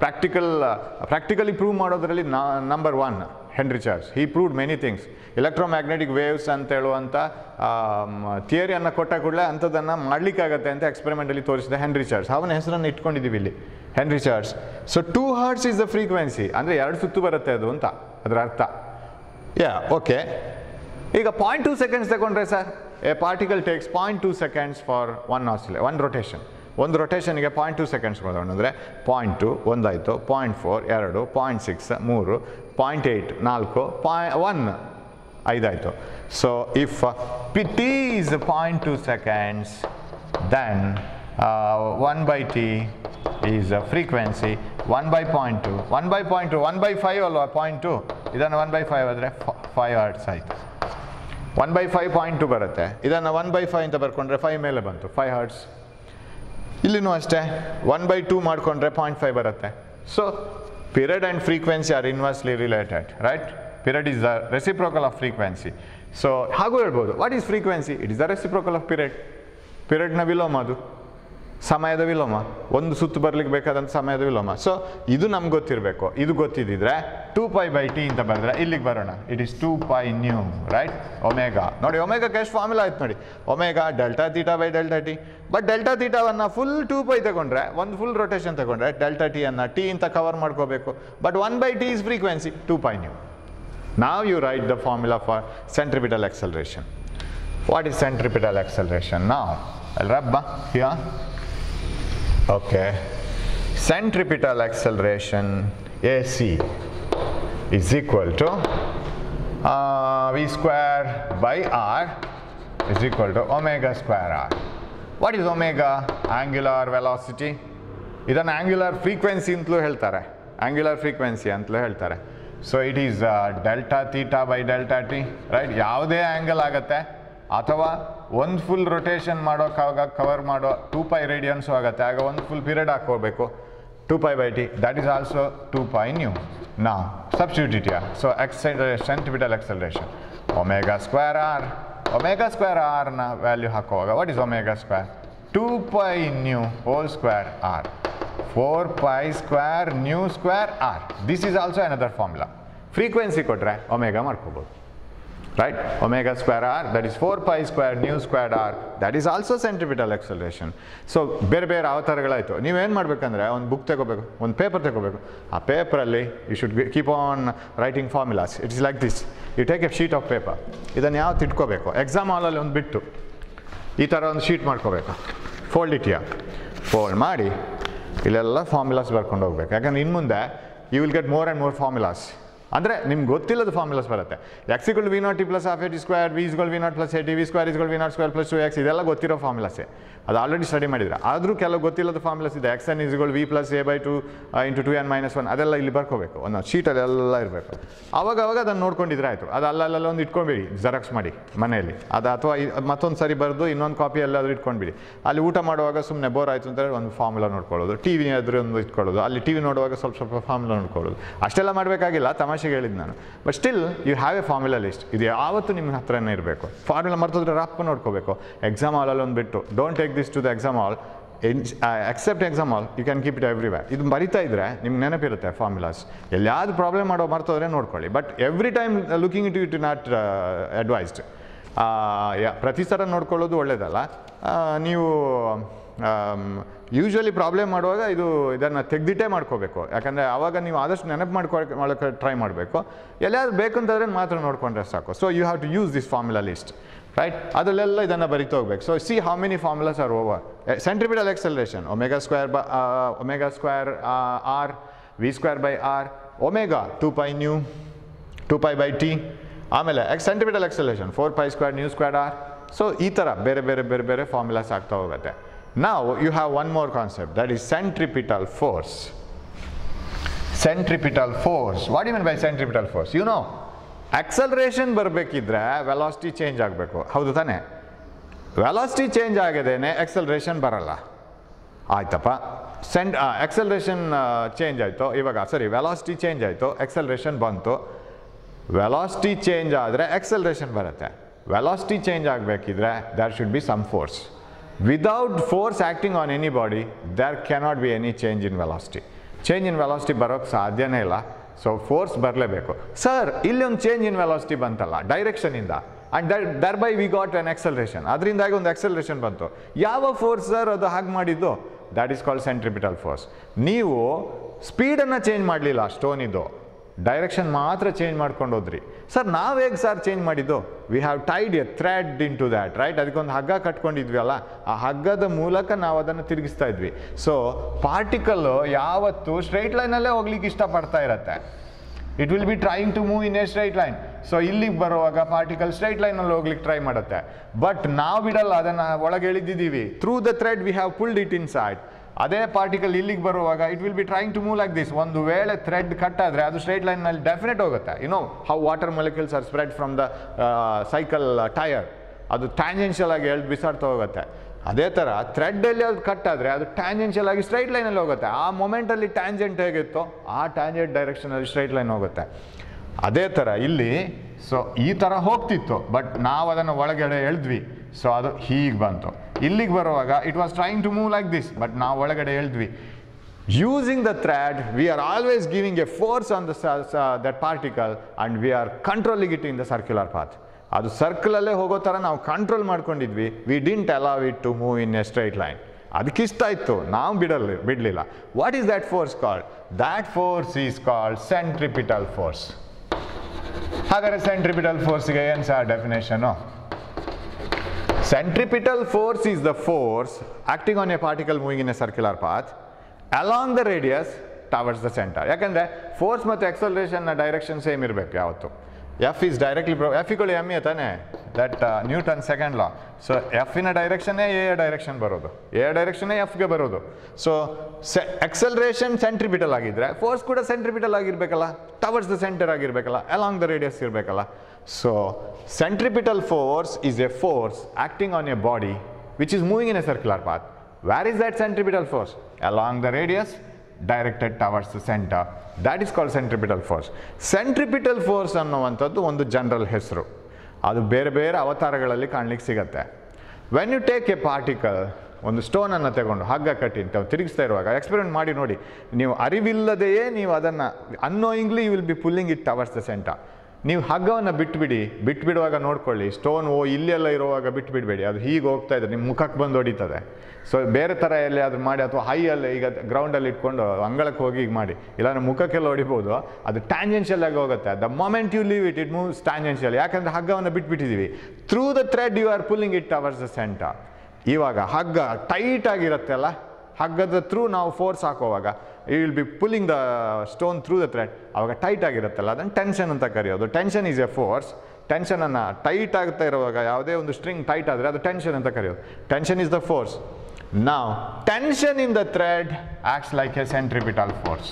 practical practically prove ಮಾಡೋದ್ರಲ್ಲಿ ನಂಬರ್ ಒನ್ ಹೆನ್ರಿ ಚಾರ್ಜ್ ಹಿ proved many things electromagnetic waves ಅಂತ ಹೇಳುವಂಥ ಥಿಯರಿಯನ್ನು ಕೊಟ್ಟ ಕೂಡಲೇ ಅಂಥದ್ದನ್ನು ಮಾಡಲಿಕ್ಕಾಗತ್ತೆ ಅಂತ ಎಕ್ಸ್ಪೆರಿಮೆಂಟಲ್ಲಿ ತೋರಿಸಿದ ಹೆನ್ರಿ ಚಾರ್ಜ್ ಅವನ ಹೆಸರನ್ನು ಇಟ್ಕೊಂಡಿದ್ದೀವಿ ಇಲ್ಲಿ Henry charge so two hertz is the frequency ಅಂದರೆ ಎರಡು ಸುತ್ತು ಬರುತ್ತೆ ಅದು ಅಂತ ಅದರ ಅರ್ಥ ಯಾ ಓಕೆ ಈಗ ಪಾಯಿಂಟ್ ಟೂ ಸೆಕೆಂಡ್ಸ್ ತಗೊಂಡ್ರೆ sir a particle takes point two seconds for one ಆಸಿಲೆ ಒನ್ ರೊಟೇಷನ್ ಒಂದು ರೊಟೇಷನ್ಗೆ ಪಾಯಿಂಟ್ ಟೂ ಸೆಕೆಂಡ್ಸ್ ಅಂದರೆ ಪಾಯಿಂಟ್ ಟು ಒಂದಾಯಿತು ಪಾಯಿಂಟ್ ಫೋರ್ ಎರಡು ಪಾಯಿಂಟ್ ಸಿಕ್ಸ್ ಮೂರು ಪಾಯಿಂಟ್ ಏಯ್ಟ್ ನಾಲ್ಕು ಪಾಯ್ ಒನ್ ಐದಾಯಿತು so if P T is point two seconds then one by T is frequency one by point two one by point two one by five ಅಲ್ವಾ ಪಾಯಿಂಟ್ ಟು ಇದನ್ನು ಒನ್ ಬೈ ಫೈವ್ ಆದರೆ ಫೈವ್ ಆರ್ಟ್ಸ್ ಆಯಿತು one by five point two ಬರುತ್ತೆ ಇದನ್ನು ಒನ್ ಬೈ ಫೈವ್ ಅಂತ ಬರ್ಕೊಂಡ್ರೆ ಫೈವ್ ಮೇಲೆ ಬಂತು ಫೈವ್ ಹರ್ಟ್ಸ್ ಇಲ್ಲಿನೂ ಅಷ್ಟೇ ಒನ್ ಬೈ ಟೂ ಮಾಡಿಕೊಂಡ್ರೆ ಪಾಯಿಂಟ್ ಫೈವ್ ಬರುತ್ತೆ so period and frequency are inversely related right period is the reciprocal of frequency so ಹಾಗೂ ಹೇಳ್ಬೋದು what is frequency it is the reciprocal of period ಪಿರಿಯಡ್ನ ವಿಲೋಮ ಅದು ಸಮಯದ ವಿಲೋಮ ಒಂದು ಸುತ್ತು ಬರ್ಲಿಕ್ಕೆ ಬೇಕಾದಂಥ ಸಮಯದ ವಿಲೋಮ ಸೊ ಇದು ನಮ್ಗೆ ಗೊತ್ತಿರಬೇಕು ಇದು ಗೊತ್ತಿದ್ದಿದ್ರೆ ಟೂ ಪೈ ಬೈ ಟಿ ಅಂತ ಬರೆದ್ರೆ ಇಲ್ಲಿಗೆ ಬರೋಣ it is two pi nu right omega ನೋಡಿ ಒಮೇಗಾಕ್ಕೆ ಎಷ್ಟು ಫಾರ್ಮುಲಾ ಆಯ್ತು ನೋಡಿ omega delta theta by delta T but delta ತೀಟಾವನ್ನು ಫುಲ್ ಟೂ ಪೈ ತಗೊಂಡ್ರೆ ಒಂದು ಫುಲ್ ರೊಟೇಷನ್ ತಗೊಂಡ್ರೆ ಡೆಲ್ಟಾ ಟಿ ಅನ್ನು ಟಿ ಅಂತ ಕವರ್ ಮಾಡ್ಕೋಬೇಕು but one by T is frequency two pi nu Now you write the formula for centripetal acceleration. What is centripetal acceleration? Now, I'll rub uh, here. Okay. Centripetal acceleration AC is equal to uh, V square by R is equal to omega square R. What is omega? Angular velocity. ಇದನ್ನು ಆಂಗ್ಯುಲರ್ ಫ್ರೀಕ್ವೆನ್ಸಿ ಅಂತಲೂ ಹೇಳ್ತಾರೆ ಆಂಗ್ಯುಲರ್ ಫ್ರೀಕ್ವೆನ್ಸಿ ಅಂತಲೂ ಹೇಳ್ತಾರೆ so it is delta theta by delta T right ಯಾವುದೇ ಆ್ಯಂಗಲ್ ಆಗುತ್ತೆ ಅಥವಾ ಒಂದು ಫುಲ್ ರೊಟೇಷನ್ ಮಾಡೋಕ್ಕಾಗ ಕವರ್ ಮಾಡೋ ಟೂ ಪೈ ರೇಡಿಯನ್ಸು ಆಗುತ್ತೆ ಆಗ ಒಂದು ಫುಲ್ ಪೀರಿಯಡ್ ಹಾಕೋಬೇಕು two pi by T that is also two pi nu ನಾ substitute it yeah so acceleration centripetal acceleration omega square R omega square ಆರ್ನ ವ್ಯಾಲ್ಯೂ ಹಾಕುವಾಗ what is omega square two pi nu whole square R 4 pi square nu square r. This is also another formula. Frequency ಕೊಟ್ರೆ ಒಮೆಗಾ ಮಾಡ್ಕೋಬೋದು right omega square R that is four pi square nu square R that is also centripetal acceleration so ಬೇರೆ ಬೇರೆ ಅವತಾರಗಳಾಯಿತು ನೀವೇನು ಮಾಡಬೇಕಂದ್ರೆ ಒಂದು ಬುಕ್ ತಗೋಬೇಕು ಒಂದು ಪೇಪರ್ ತಗೋಬೇಕು ಆ ಪೇಪರಲ್ಲಿ you should keep on writing formulas it is like this you take a sheet of paper ಇದನ್ನು ಯಾವತ್ತು ಇಟ್ಕೋಬೇಕು ಎಕ್ಸಾಮ್ ಹಾಲಲ್ಲಿ ಒಂದು ಬಿಟ್ಟು ಈ ಥರ ಒಂದು ಶೀಟ್ ಮಾಡ್ಕೋಬೇಕು ಫೋಲ್ಡ್ ಇಟಿಯ ಫೋಲ್ಡ್ ಮಾಡಿ ಇಲ್ಲೆಲ್ಲ ಫಾರ್ಮುಲಾಸ್ ಬರ್ಕೊಂಡು ಹೋಗ್ಬೇಕು ಯಾಕಂದ್ರೆ ಇನ್ನು ಮುಂದೆ you will get more and more formulas ಅಂದರೆ ನಿಮ್ಗೆ ಗೊತ್ತಿಲ್ಲದ ಫಾರ್ಮುಲಾಸ್ ಬರುತ್ತೆ ಎಕ್ಸಿಗಳು V not T plus half A T square V ಇಸ್ಗಳು V not plus A T V square ಇಸ್ಗಳು V not square plus two X ಇದೆಲ್ಲ ಗೊತ್ತಿರೋ ಫಾರ್ಮುಲಾಸೇ ಅದು ಆಲ್ರೆಡಿ ಸ್ಟಡಿ ಮಾಡಿದ್ರೆ ಆದರೂ ಕೆಲವು ಗೊತ್ತಿಲ್ಲದ ಫಾರ್ಮುಲಾಸ್ ಇದೆ ಎಕ್ಸ್ ಎನ್ ಇಸ್ಗಳು V plus A by two into two N minus one ಅದೆಲ್ಲ ಇಲ್ಲಿ ಬರ್ಕೋಬೇಕು ಒಂದೊಂದು ಶೀಟಲ್ಲಿ ಎಲ್ಲ ಇರಬೇಕು ಅವಾಗ ಅವಾಗ ಅದನ್ನು ನೋಡ್ಕೊಂಡಿದ್ರೆ ಆಯಿತು ಅದು ಅಲ್ಲಲ್ಲ ಒಂದು ಇಟ್ಕೊಂಡ್ಬಿಡಿ ಜೆರಾಕ್ಸ್ ಮಾಡಿ ಮನೆಯಲ್ಲಿ ಅದು ಅಥವಾ ಮತ್ತೊಂದು ಸರಿ ಬರೆದು ಇನ್ನೊಂದು ಕಾಪಿ ಎಲ್ಲಾದರೂ ಇಟ್ಕೊಂಡ್ಬಿಡಿ ಅಲ್ಲಿ ಊಟ ಮಾಡುವಾಗ ಸುಮ್ಮನೆ ಬೋರ್ ಆಯಿತು ಅಂತೇಳಿ ಒಂದು ಫಾರ್ಮುಲಾ ನೋಡ್ಕೊಳ್ಳೋದು ಟಿ ವಿ ಎದುರು ಒಂದು ಇಟ್ಕೊಳ್ಳೋದು ಅಲ್ಲಿ ಟಿ ವಿ ನೋಡುವಾಗ ಸ್ವಲ್ಪ ಸ್ವಲ್ಪ ಫಾರ್ಮುಲಾ ನೋಡ್ಕೊಳ್ಳೋದು ಅಷ್ಟೆಲ್ಲ ಮಾಡಬೇಕಾಗಿಲ್ಲ ತಮಾಷೆಗೆ ಹೇಳಿದ್ದು ನಾನು but still you have a formula list ಇದು ಯಾವತ್ತೂ ನಿಮ್ಮ ಹತ್ರನೇ ಇರಬೇಕು ಫಾರ್ಮುಲಾ ಮರ್ತೋದ್ರೆ ರಪ್ಪ ನೋಡ್ಕೋಬೇಕು ಎಕ್ಸಾಮ್ ಹಾಲಲ್ಲಿ ಒಂದು ಬಿಟ್ಟು don't take this to the exam hall except exam all you can keep it everywhere ಇದು ಬರಿತಾ ಇದ್ರೆ ನಿಮ್ಗೆ ನೆನಪಿರುತ್ತೆ ಫಾರ್ಮುಲಾಸ್ ಎಲ್ಲಿಯಾದ್ರು ಪ್ರಾಬ್ಲಮ್ ಮಾಡೋ ಮರ್ತೋದ್ರೆ ನೋಡ್ಕೊಳ್ಳಿ but every time looking it it not advised ಪ್ರತಿ ಸಲ ನೋಡ್ಕೊಳ್ಳೋದು ಒಳ್ಳೇದಲ್ಲ ಆ, ನೀವು ಯೂಶ್ವಲಿ ಪ್ರಾಬ್ಲಮ್ ಮಾಡುವಾಗ ಇದು ಇದನ್ನು ತೆಗ್ದಿಟ್ಟೇ ಮಾಡ್ಕೋಬೇಕು ಯಾಕಂದರೆ ಆವಾಗ ನೀವು ಆದಷ್ಟು ನೆನಪು ಮಾಡ್ಕೊ ಮಾಡೋಕ್ಕೆ ಟ್ರೈ ಮಾಡಬೇಕು ಎಲ್ಲಾದ್ರೂ ಬೇಕಂತಂದ್ರೆ ಮಾತ್ರ ನೋಡ್ಕೊಂಡ್ರೆ ಸಾಕು so you have to use this formula list right ಅದರಲ್ಲೆಲ್ಲ ಇದನ್ನು ಬರಿತಾ ಹೋಗ್ಬೇಕು so see how many formulas are over centripetal acceleration omega square ಬ omega square R V square by R omega two pi nu two pi by T ಆಮೇಲೆ X centimeter acceleration four pi square nu square R so ಈ ಥರ ಬೇರೆ ಬೇರೆ ಬೇರೆ ಬೇರೆ ಫಾರ್ಮುಲಾಸ್ ಆಗ್ತಾ ಹೋಗುತ್ತೆ ನಾವು you have one more concept that is centripetal force centripetal force what you mean by centripetal force you know acceleration ಬರಬೇಕಿದ್ರೆ ವೆಲಾಸಿಟಿ ಚೇಂಜ್ ಆಗಬೇಕು ಹೌದು ತಾನೇ ವೆಲಾಸಿಟಿ ಚೇಂಜ್ ಆಗದೇನೆ ಎಕ್ಸಲರೇಷನ್ ಬರಲ್ಲ ಆಯ್ತಪ್ಪ ಸೆಂಟ್ ಎಕ್ಸಲರೇಷನ್ ಚೇಂಜ್ ಆಯಿತು ಇವಾಗ ಸರಿ ವೆಲಾಸಿಟಿ ಚೇಂಜ್ ಆಯಿತು ಎಕ್ಸಲರೇಷನ್ ಬಂತು ವೆಲಾಸಿಟಿ ಚೇಂಜ್ ಆದರೆ ಎಕ್ಸಲರೇಷನ್ ಬರುತ್ತೆ ವೆಲಾಸಿಟಿ ಚೇಂಜ್ ಆಗಬೇಕಿದ್ರೆ there should be some force without force acting on any body there cannot be any change in velocity change in velocity ಬರೋಕ್ಕೆ ಸಾಧ್ಯನೇ ಇಲ್ಲ ಸೊ ಫೋರ್ಸ್ ಬರಲೇಬೇಕು ಸರ್ ಇಲ್ಲಿ ಒಂದು ಚೇಂಜ್ ಇನ್ ವೆಲಾಸಿಟಿ ಬಂತಲ್ಲ ಡೈರೆಕ್ಷನಿಂದ and that there by we got an acceleration ಅದರಿಂದಾಗಿ ಒಂದು ಎಕ್ಸಲ್ರೇಷನ್ ಬಂತು ಯಾವ ಫೋರ್ಸ್ ಸರ್ ಅದು ಹಾಗೆ ಮಾಡಿದ್ದು that is called centripetal force ನೀವು ಸ್ಪೀಡನ್ನು ಚೇಂಜ್ ಮಾಡಲಿಲ್ಲ ಸ್ಟೋನಿದ್ದು ಡೈರೆಕ್ಷನ್ ಮಾತ್ರ ಚೇಂಜ್ ಮಾಡ್ಕೊಂಡು ಹೋದ್ರಿ ಸರ್ ನಾವು ಹೇಗೆ ಸರ್ ಚೇಂಜ್ ಮಾಡಿದ್ದು we have tied a thread in to that right ಅದಕ್ಕೊಂದು ಹಗ್ಗ ಕಟ್ಕೊಂಡಿದ್ವಿ ಅಲ್ಲ ಆ ಹಗ್ಗದ ಮೂಲಕ ನಾವು ಅದನ್ನು ತಿರುಗಿಸ್ತಾ ಇದ್ವಿ ಸೊ ಪಾರ್ಟಿಕಲ್ಲು ಯಾವತ್ತು ಸ್ಟ್ರೈಟ್ ಲೈನಲ್ಲೇ ಹೋಗ್ಲಿಕ್ಕೆ ಇಷ್ಟಪಡ್ತಾ ಇರತ್ತೆ it will be trying to move in a straight line so ಇಲ್ಲಿಗೆ ಬರುವಾಗ ಪಾರ್ಟಿಕಲ್ ಸ್ಟ್ರೈಟ್ ಲೈನಲ್ಲಿ ಹೋಗ್ಲಿಕ್ಕೆ ಟ್ರೈ ಮಾಡುತ್ತೆ ಬಟ್ ನಾವು ಬಿಡಲ್ಲ ಅದನ್ನು ಒಳಗೆ ಎಳಿದಿದ್ದೀವಿ through the thread we have pulled it inside ಅದೇ ಪಾರ್ಟಿಕಲ್ ಇಲ್ಲಿಗೆ ಬರುವಾಗ it will be trying to move like this ಒಂದು ವೇಳೆ ಥ್ರೆಡ್ ಕಟ್ ಆದರೆ ಅದು ಸ್ಟ್ರೈಟ್ ಲೈನ್ನಲ್ಲಿ ಡೆಫಿನೆಟ್ ಹೋಗುತ್ತೆ you know how water molecules are spread from the cycle tyre ಅದು ಟ್ಯಾಂಜೆನ್ಷಿಯಲ್ ಆಗಿ ಎಳ್ದು ಬಿಸಾಡ್ತಾ ಹೋಗುತ್ತೆ ಅದೇ ಥರ ಥ್ರೆಡ್ಡಲ್ಲಿ ಅದು ಕಟ್ ಆದರೆ ಅದು ಟ್ಯಾಂಜೆನ್ಷಿಯಲ್ ಆಗಿ ಸ್ಟ್ರೈಟ್ ಲೈನಲ್ಲಿ ಹೋಗುತ್ತೆ ಆ ಮೊಮೆಂಟಲ್ಲಿ ಟ್ಯಾಂಜೆಂಟ್ ಹೇಗಿತ್ತೋ ಆ ಟ್ಯಾಂಜೆಂಟ್ ಡೈರೆಕ್ಷನಲ್ಲಿ ಸ್ಟ್ರೈಟ್ ಲೈನ್ ಹೋಗುತ್ತೆ ಅದೇ ಥರ ಇಲ್ಲಿ ಸೊ ಈ ಥರ ಹೋಗ್ತಿತ್ತು ಬಟ್ ನಾವು ಅದನ್ನು ಒಳಗಡೆ ಎಳೆದ್ವಿ ಸೊ ಅದು ಹೀಗೆ ಬಂತು ಇಲ್ಲಿಗೆ ಬರುವಾಗ it was trying to move like this but ನಾವು ಒಳಗಡೆ ಎಳೆದ್ವಿ using the thread we are always giving a force on the that particle and we are controlling it in the circular path ಅದು ಸರ್ಕಲಲ್ಲೇ ಹೋಗೋ ಥರ ನಾವು ಕಂಟ್ರೋಲ್ ಮಾಡ್ಕೊಂಡಿದ್ವಿ we didn't allow it to move in a straight line ಅದಕ್ಕಿಷ್ಟ ಇತ್ತು ನಾವು ಬಿಡಲ್ಲ ಬಿಡಲಿಲ್ಲ what is that force called that force is called centripetal force ಹಾಗಾದ್ರೆ ಸೆಂಟ್ರಿಪಿಟಲ್ ಫೋರ್ಸ್ಗೆ ಏನು ಸಹ definition Centripetal force is the force acting on a particle moving in a circular path along the radius towards the center. ಯಾಕಂದರೆ ಫೋರ್ಸ್ ಮತ್ತು ಎಕ್ಸಲ್ರೇಷನ್ನ ಡೈರೆಕ್ಷನ್ ಸೇಮ್ ಇರಬೇಕು ಯಾವತ್ತು F is directly pro F equals M A ತಾನೆ that Newton second law so ಎಫಿನ ಡೈರೆಕ್ಷನ್ನೇ ಎ ಡೈರೆಕ್ಷನ್ ಬರೋದು ಎ ಡೈರೆಕ್ಷನ್ನೇ ಎಫ್ಗೆ ಬರೋದು ಸೊ ಸೆ ಎಕ್ಸಲ್ರೇಷನ್ ಸೆಂಟ್ರಿಪಿಟಲ್ ಆಗಿದ್ದರೆ ಫೋರ್ಸ್ ಕೂಡ ಸೆಂಟ್ರಿಪಿಟಲ್ ಆಗಿರಬೇಕಲ್ಲ ಟವರ್ಸ್ ದ ಸೆಂಟರ್ ಆಗಿರಬೇಕಲ್ಲ ಅಲಾಂಗ್ ದ ರೇಡಿಯಸ್ ಇರಬೇಕಲ್ಲ so centripetal force is a force acting on a body which is moving in a circular path. Where is that centripetal force? Along the radius directed towards the center. That is called centripetal force. Centripetal force ಅನ್ನುವಂಥದ್ದು ಒಂದು ಜನರಲ್ ಹೆಸರು ಅದು ಬೇರೆ ಬೇರೆ ಅವತಾರಗಳಲ್ಲಿ ಕಾಣ್ಲಿಕ್ಕೆ ಸಿಗತ್ತೆ when you take a particle ಒಂದು ಸ್ಟೋನನ್ನು ತಗೊಂಡು ಹಗ್ಗ ಕಟ್ಟಿ ತಾವು ತಿರುಗಿಸ್ತಾ ಇರುವಾಗ ಎಕ್ಸ್ಪೆರಿಮೆಂಟ್ ಮಾಡಿ ನೋಡಿ ನೀವು ಅರಿವಿಲ್ಲದೆಯೇ ನೀವು ಅದನ್ನು unknowingly you will be pulling it towards the centre ನೀವು ಹಗ್ಗವನ್ನು ಬಿಟ್ಬಿಡಿ ಬಿಟ್ಬಿಡುವಾಗ ನೋಡ್ಕೊಳ್ಳಿ ಸ್ಟೋನ್ ಓ ಇಲ್ಲೆಲ್ಲ ಇರುವಾಗ ಬಿಟ್ಬಿಡಬೇಡಿ ಅದು ಹೀಗೆ ಹೋಗ್ತಾ ಇದೆ ನಿಮ್ಮ ಮುಖಕ್ಕೆ ಬಂದು ಹೊಡಿತದೆ ಸೊ ಬೇರೆ ಥರ ಎಲ್ಲಿ ಅದು ಮಾಡಿ ಅಥವಾ ಹೈಯಲ್ಲಿ ಈಗ ಗ್ರೌಂಡಲ್ಲಿ ಇಟ್ಕೊಂಡು ಅಂಗಳಕ್ಕೆ ಹೋಗಿ ಈಗ ಮಾಡಿ ಇಲ್ಲಾಂದ್ರೆ ಮುಖಕ್ಕೆಲ್ಲ ಹೊಡಿಬೋದು ಅದು ಟ್ಯಾಂಜೆನ್ಷಿಯಲ್ ಆಗಿ ಹೋಗುತ್ತೆ the moment you leave it it moves tangential ಯಾಕಂದರೆ ಹಗ್ಗವನ್ನು ಬಿಟ್ಬಿಟ್ಟಿದ್ದೀವಿ through the thread you are pulling it towards the centre ಇವಾಗ ಹಗ್ಗ ಟೈಟ್ ಆಗಿರುತ್ತೆ ಅಲ್ಲ ಹಗ್ಗದ ಥ್ರೂ ನಾವು ಫೋರ್ಸ್ ಹಾಕೋವಾಗ ಈ will be pulling the stone through the thread ಆವಾಗ ಟೈಟ್ ಆಗಿರುತ್ತಲ್ಲ ಅದನ್ನು ಟೆನ್ಷನ್ ಅಂತ ಕರೆಯೋದು ಟೆನ್ಷನ್ ಈಸ್ ಎ ಫೋರ್ಸ್ ಟೆನ್ಷನನ್ನು ಟೈಟ್ ಆಗ್ತಾ ಇರುವಾಗ ಯಾವುದೇ ಒಂದು ಸ್ಟ್ರಿಂಗ್ ಟೈಟ್ ಆದರೆ ಅದು ಟೆನ್ಷನ್ ಅಂತ ಕರೆಯೋದು ಟೆನ್ಷನ್ ಈಸ್ ದ ಫೋರ್ಸ್ ನಾವು tension in the thread acts like a centripetal force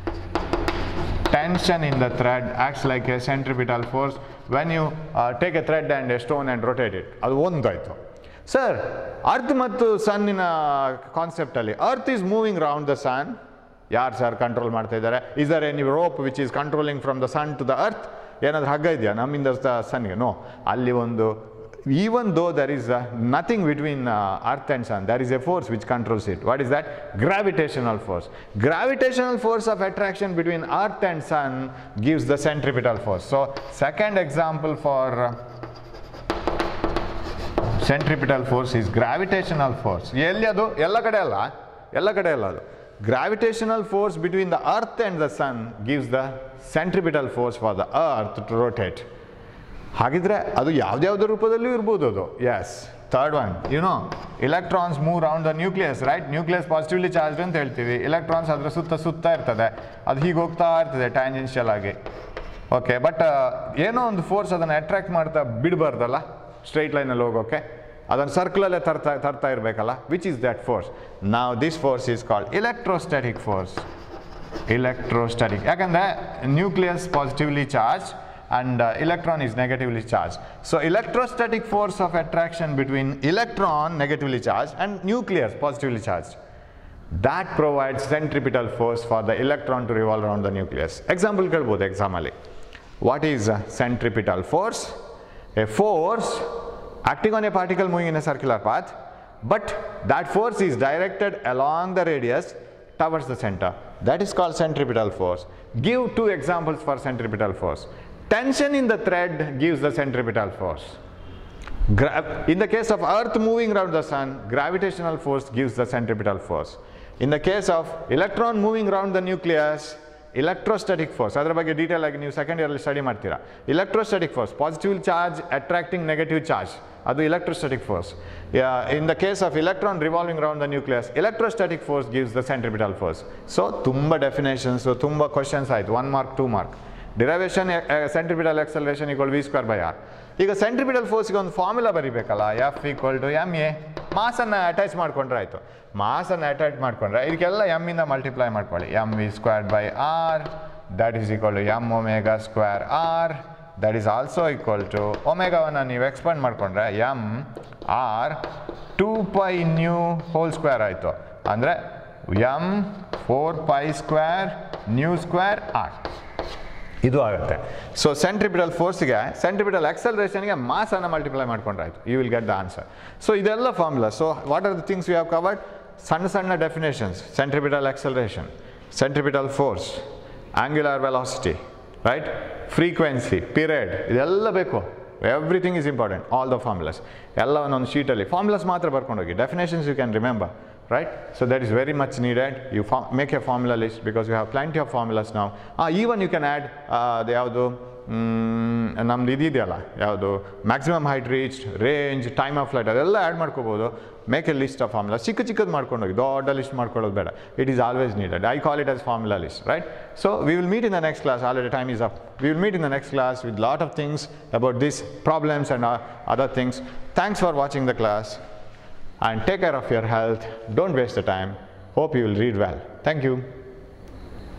tension in the thread acts like a centripetal force when you uh, take a thread and a stone and rotate it ಅದು ಒಂದಾಯಿತು ಸರ್ ಅರ್ತ್ ಮತ್ತು ಸನ್ನಿನ ಕಾನ್ಸೆಪ್ಟಲ್ಲಿ earth is moving round the sun ಯಾರು ಸರ್ ಕಂಟ್ರೋಲ್ ಮಾಡ್ತಾ ಇದ್ದಾರೆ is there any rope which is controlling from the sun to the earth ಏನಾದರೂ ಹಗ್ಗ ಇದೆಯಾ ನಮ್ಮಿಂದ ಸನ್ಗೆ ನೋ ಅಲ್ಲಿ ಒಂದು even though there is nothing between earth and sun there is a force which controls it what is that gravitational force gravitational force of attraction between earth and sun gives the centripetal force so second example for centripetal force is gravitational force ಎಲ್ಲಿ ಅದು ಎಲ್ಲ ಕಡೆ ಅಲ್ಲ ಎಲ್ಲ ಕಡೆ ಅಲ್ಲ ಅದು gravitational force between the earth and the sun gives the centripetal force for the earth to rotate ಹಾಗಿದ್ರೆ ಅದು ಯಾವ್ದ್ಯಾವ್ದು ರೂಪದಲ್ಲೂ ಇರ್ಬೋದು ಅದು yes third one you know electrons move round the nucleus right nucleus positively charge ಅಂತ ಹೇಳ್ತೀವಿ ಇಲೆಕ್ಟ್ರಾನ್ಸ್ ಅದರ ಸುತ್ತ ಸುತ್ತ ಇರ್ತದೆ ಅದು ಹೀಗೆ ಹೋಗ್ತಾ ಇರ್ತದೆ ಟ್ಯಾಂಜೆನ್ಷಿಯಲ್ ಆಗಿ ಓಕೆ ಬಟ್ ಏನೋ ಒಂದು ಫೋರ್ಸ್ ಅದನ್ನು ಅಟ್ರಾಕ್ಟ್ ಮಾಡ್ತಾ ಬಿಡಬಾರ್ದಲ್ಲ ಸ್ಟ್ರೈಟ್ ಲೈನಲ್ಲಿ ಹೋಗೋಕೆ ಅದನ್ನು ಸರ್ಕಲಲ್ಲೇ ತರ್ತಾ ತರ್ತಾ ಇರಬೇಕಲ್ಲ ವಿಚ್ ಈಸ್ ದಟ್ ಫೋರ್ಸ್ ನಾವು this force is called electrostatic force electrostatic ಯಾಕಂದರೆ nucleus positively charge and uh, electron is negatively charged. So electrostatic force of attraction between electron negatively charged and nucleus positively charged. That provides centripetal force for the electron to revolve around the nucleus. Example ಕೇಳ್ಬೋದು ಎಕ್ಸಾಮಲ್ಲಿ What is uh, centripetal force? A force acting on a particle moving in a circular path, but that force is directed along the radius towards the center. That is called centripetal force. Give two examples for centripetal force. Tension in the thread gives the centripetal force. Gra- in the case of earth moving around the sun, gravitational force gives the centripetal force. In the case of electron moving around the nucleus, electrostatic force ಅದರ ಬಗ್ಗೆ ಡೀಟೇಲ್ ಆಗಿ ನೀವು ಸೆಕೆಂಡ್ ಇಯರಲ್ಲಿ ಸ್ಟಡಿ ಮಾಡ್ತೀರಾ electrostatic force positive charge attracting negative charge ಅದು electrostatic force in the case of electron revolving around the nucleus electrostatic force gives the centripetal force so ತುಂಬ ಡೆಫಿನೇಷನ್ಸ್ ತುಂಬ ಕ್ವಶನ್ಸ್ ಆಯಿತು one mark two mark derivation centripetal acceleration equal V square by R ಈಗ ಸೆಂಟ್ರಿಪಿಟಲ್ ಫೋರ್ಸ್ಗೆ ಒಂದು ಫಾರ್ಮುಲಾ ಬರೀಬೇಕಲ್ಲ F equal to M A ಮಾಸನ್ನು ಅಟ್ಯಾಚ್ ಮಾಡ್ಕೊಂಡ್ರೆ ಆಯಿತು ಮಾಸನ್ನು ಅಟ್ಯಾಚ್ ಮಾಡ್ಕೊಂಡ್ರೆ ಇದಕ್ಕೆಲ್ಲ ಎಮ್ಮಿಂದ ಮಲ್ಟಿಪ್ಲೈ ಮಾಡ್ಕೊಳ್ಳಿ M V square by R that is equal to M omega square R that is also equal to ಒಮೆಗಾವನ್ನು ನೀವು ಎಕ್ಸ್ಪಾಂಡ್ ಮಾಡಿಕೊಂಡ್ರೆ M R two pi nu whole square ಆಯಿತು ಅಂದರೆ M four pi square nu square R ಇದು ಆಗುತ್ತೆ ಸೊ ಸೆಂಟ್ರಿಪಿಟಲ್ ಫೋರ್ಸ್ಗೆ ಸೆಂಟ್ರಿಪಿಟಲ್ ಎಕ್ಸಲ್ರೇಷನ್ಗೆ ಮಾಸನ್ನು ಮಲ್ಟಿಪ್ಲೈ ಮಾಡ್ಕೊಂಡ್ರಾಯ್ತು you will get the answer so ಇದೆಲ್ಲ formula so what are the things you have covered ಸಣ್ಣ ಸಣ್ಣ definitions centripetal acceleration centripetal force angular velocity right frequency period ಇದೆಲ್ಲ ಬೇಕು everything is important all the formulas ಎಲ್ಲ ಒಂದೊಂದು ಶೀಟಲ್ಲಿ ಫಾರ್ಮುಲಾಸ್ ಮಾತ್ರ ಬರ್ಕೊಂಡೋಗಿ definitions you can remember right? So that is very much needed. You fo- make a formula list because you have plenty of formulas now. Ah, even you can add uh, the ಯಾವುದು ನಮ್ದು ಇದಿದೆಯಲ್ಲ ಯಾವುದು maximum height reach range time of flight ಅದೆಲ್ಲ ಆ್ಯಡ್ ಮಾಡ್ಕೋಬೋದು make a list of formula ಚಿಕ್ಕ ಚಿಕ್ಕದು ಮಾಡ್ಕೊಂಡೋಗಿ ದೊಡ್ಡ ಲಿಸ್ಟ್ ಮಾಡ್ಕೊಳ್ಳೋದು ಬೇಡ it is always needed I call it as formula list right so we will meet in the next class already time is up we will meet in the next class with lot of things about this problems and other things thanks for watching the class and take care of your health. Don't waste the time. Hope you will read well. Thank you.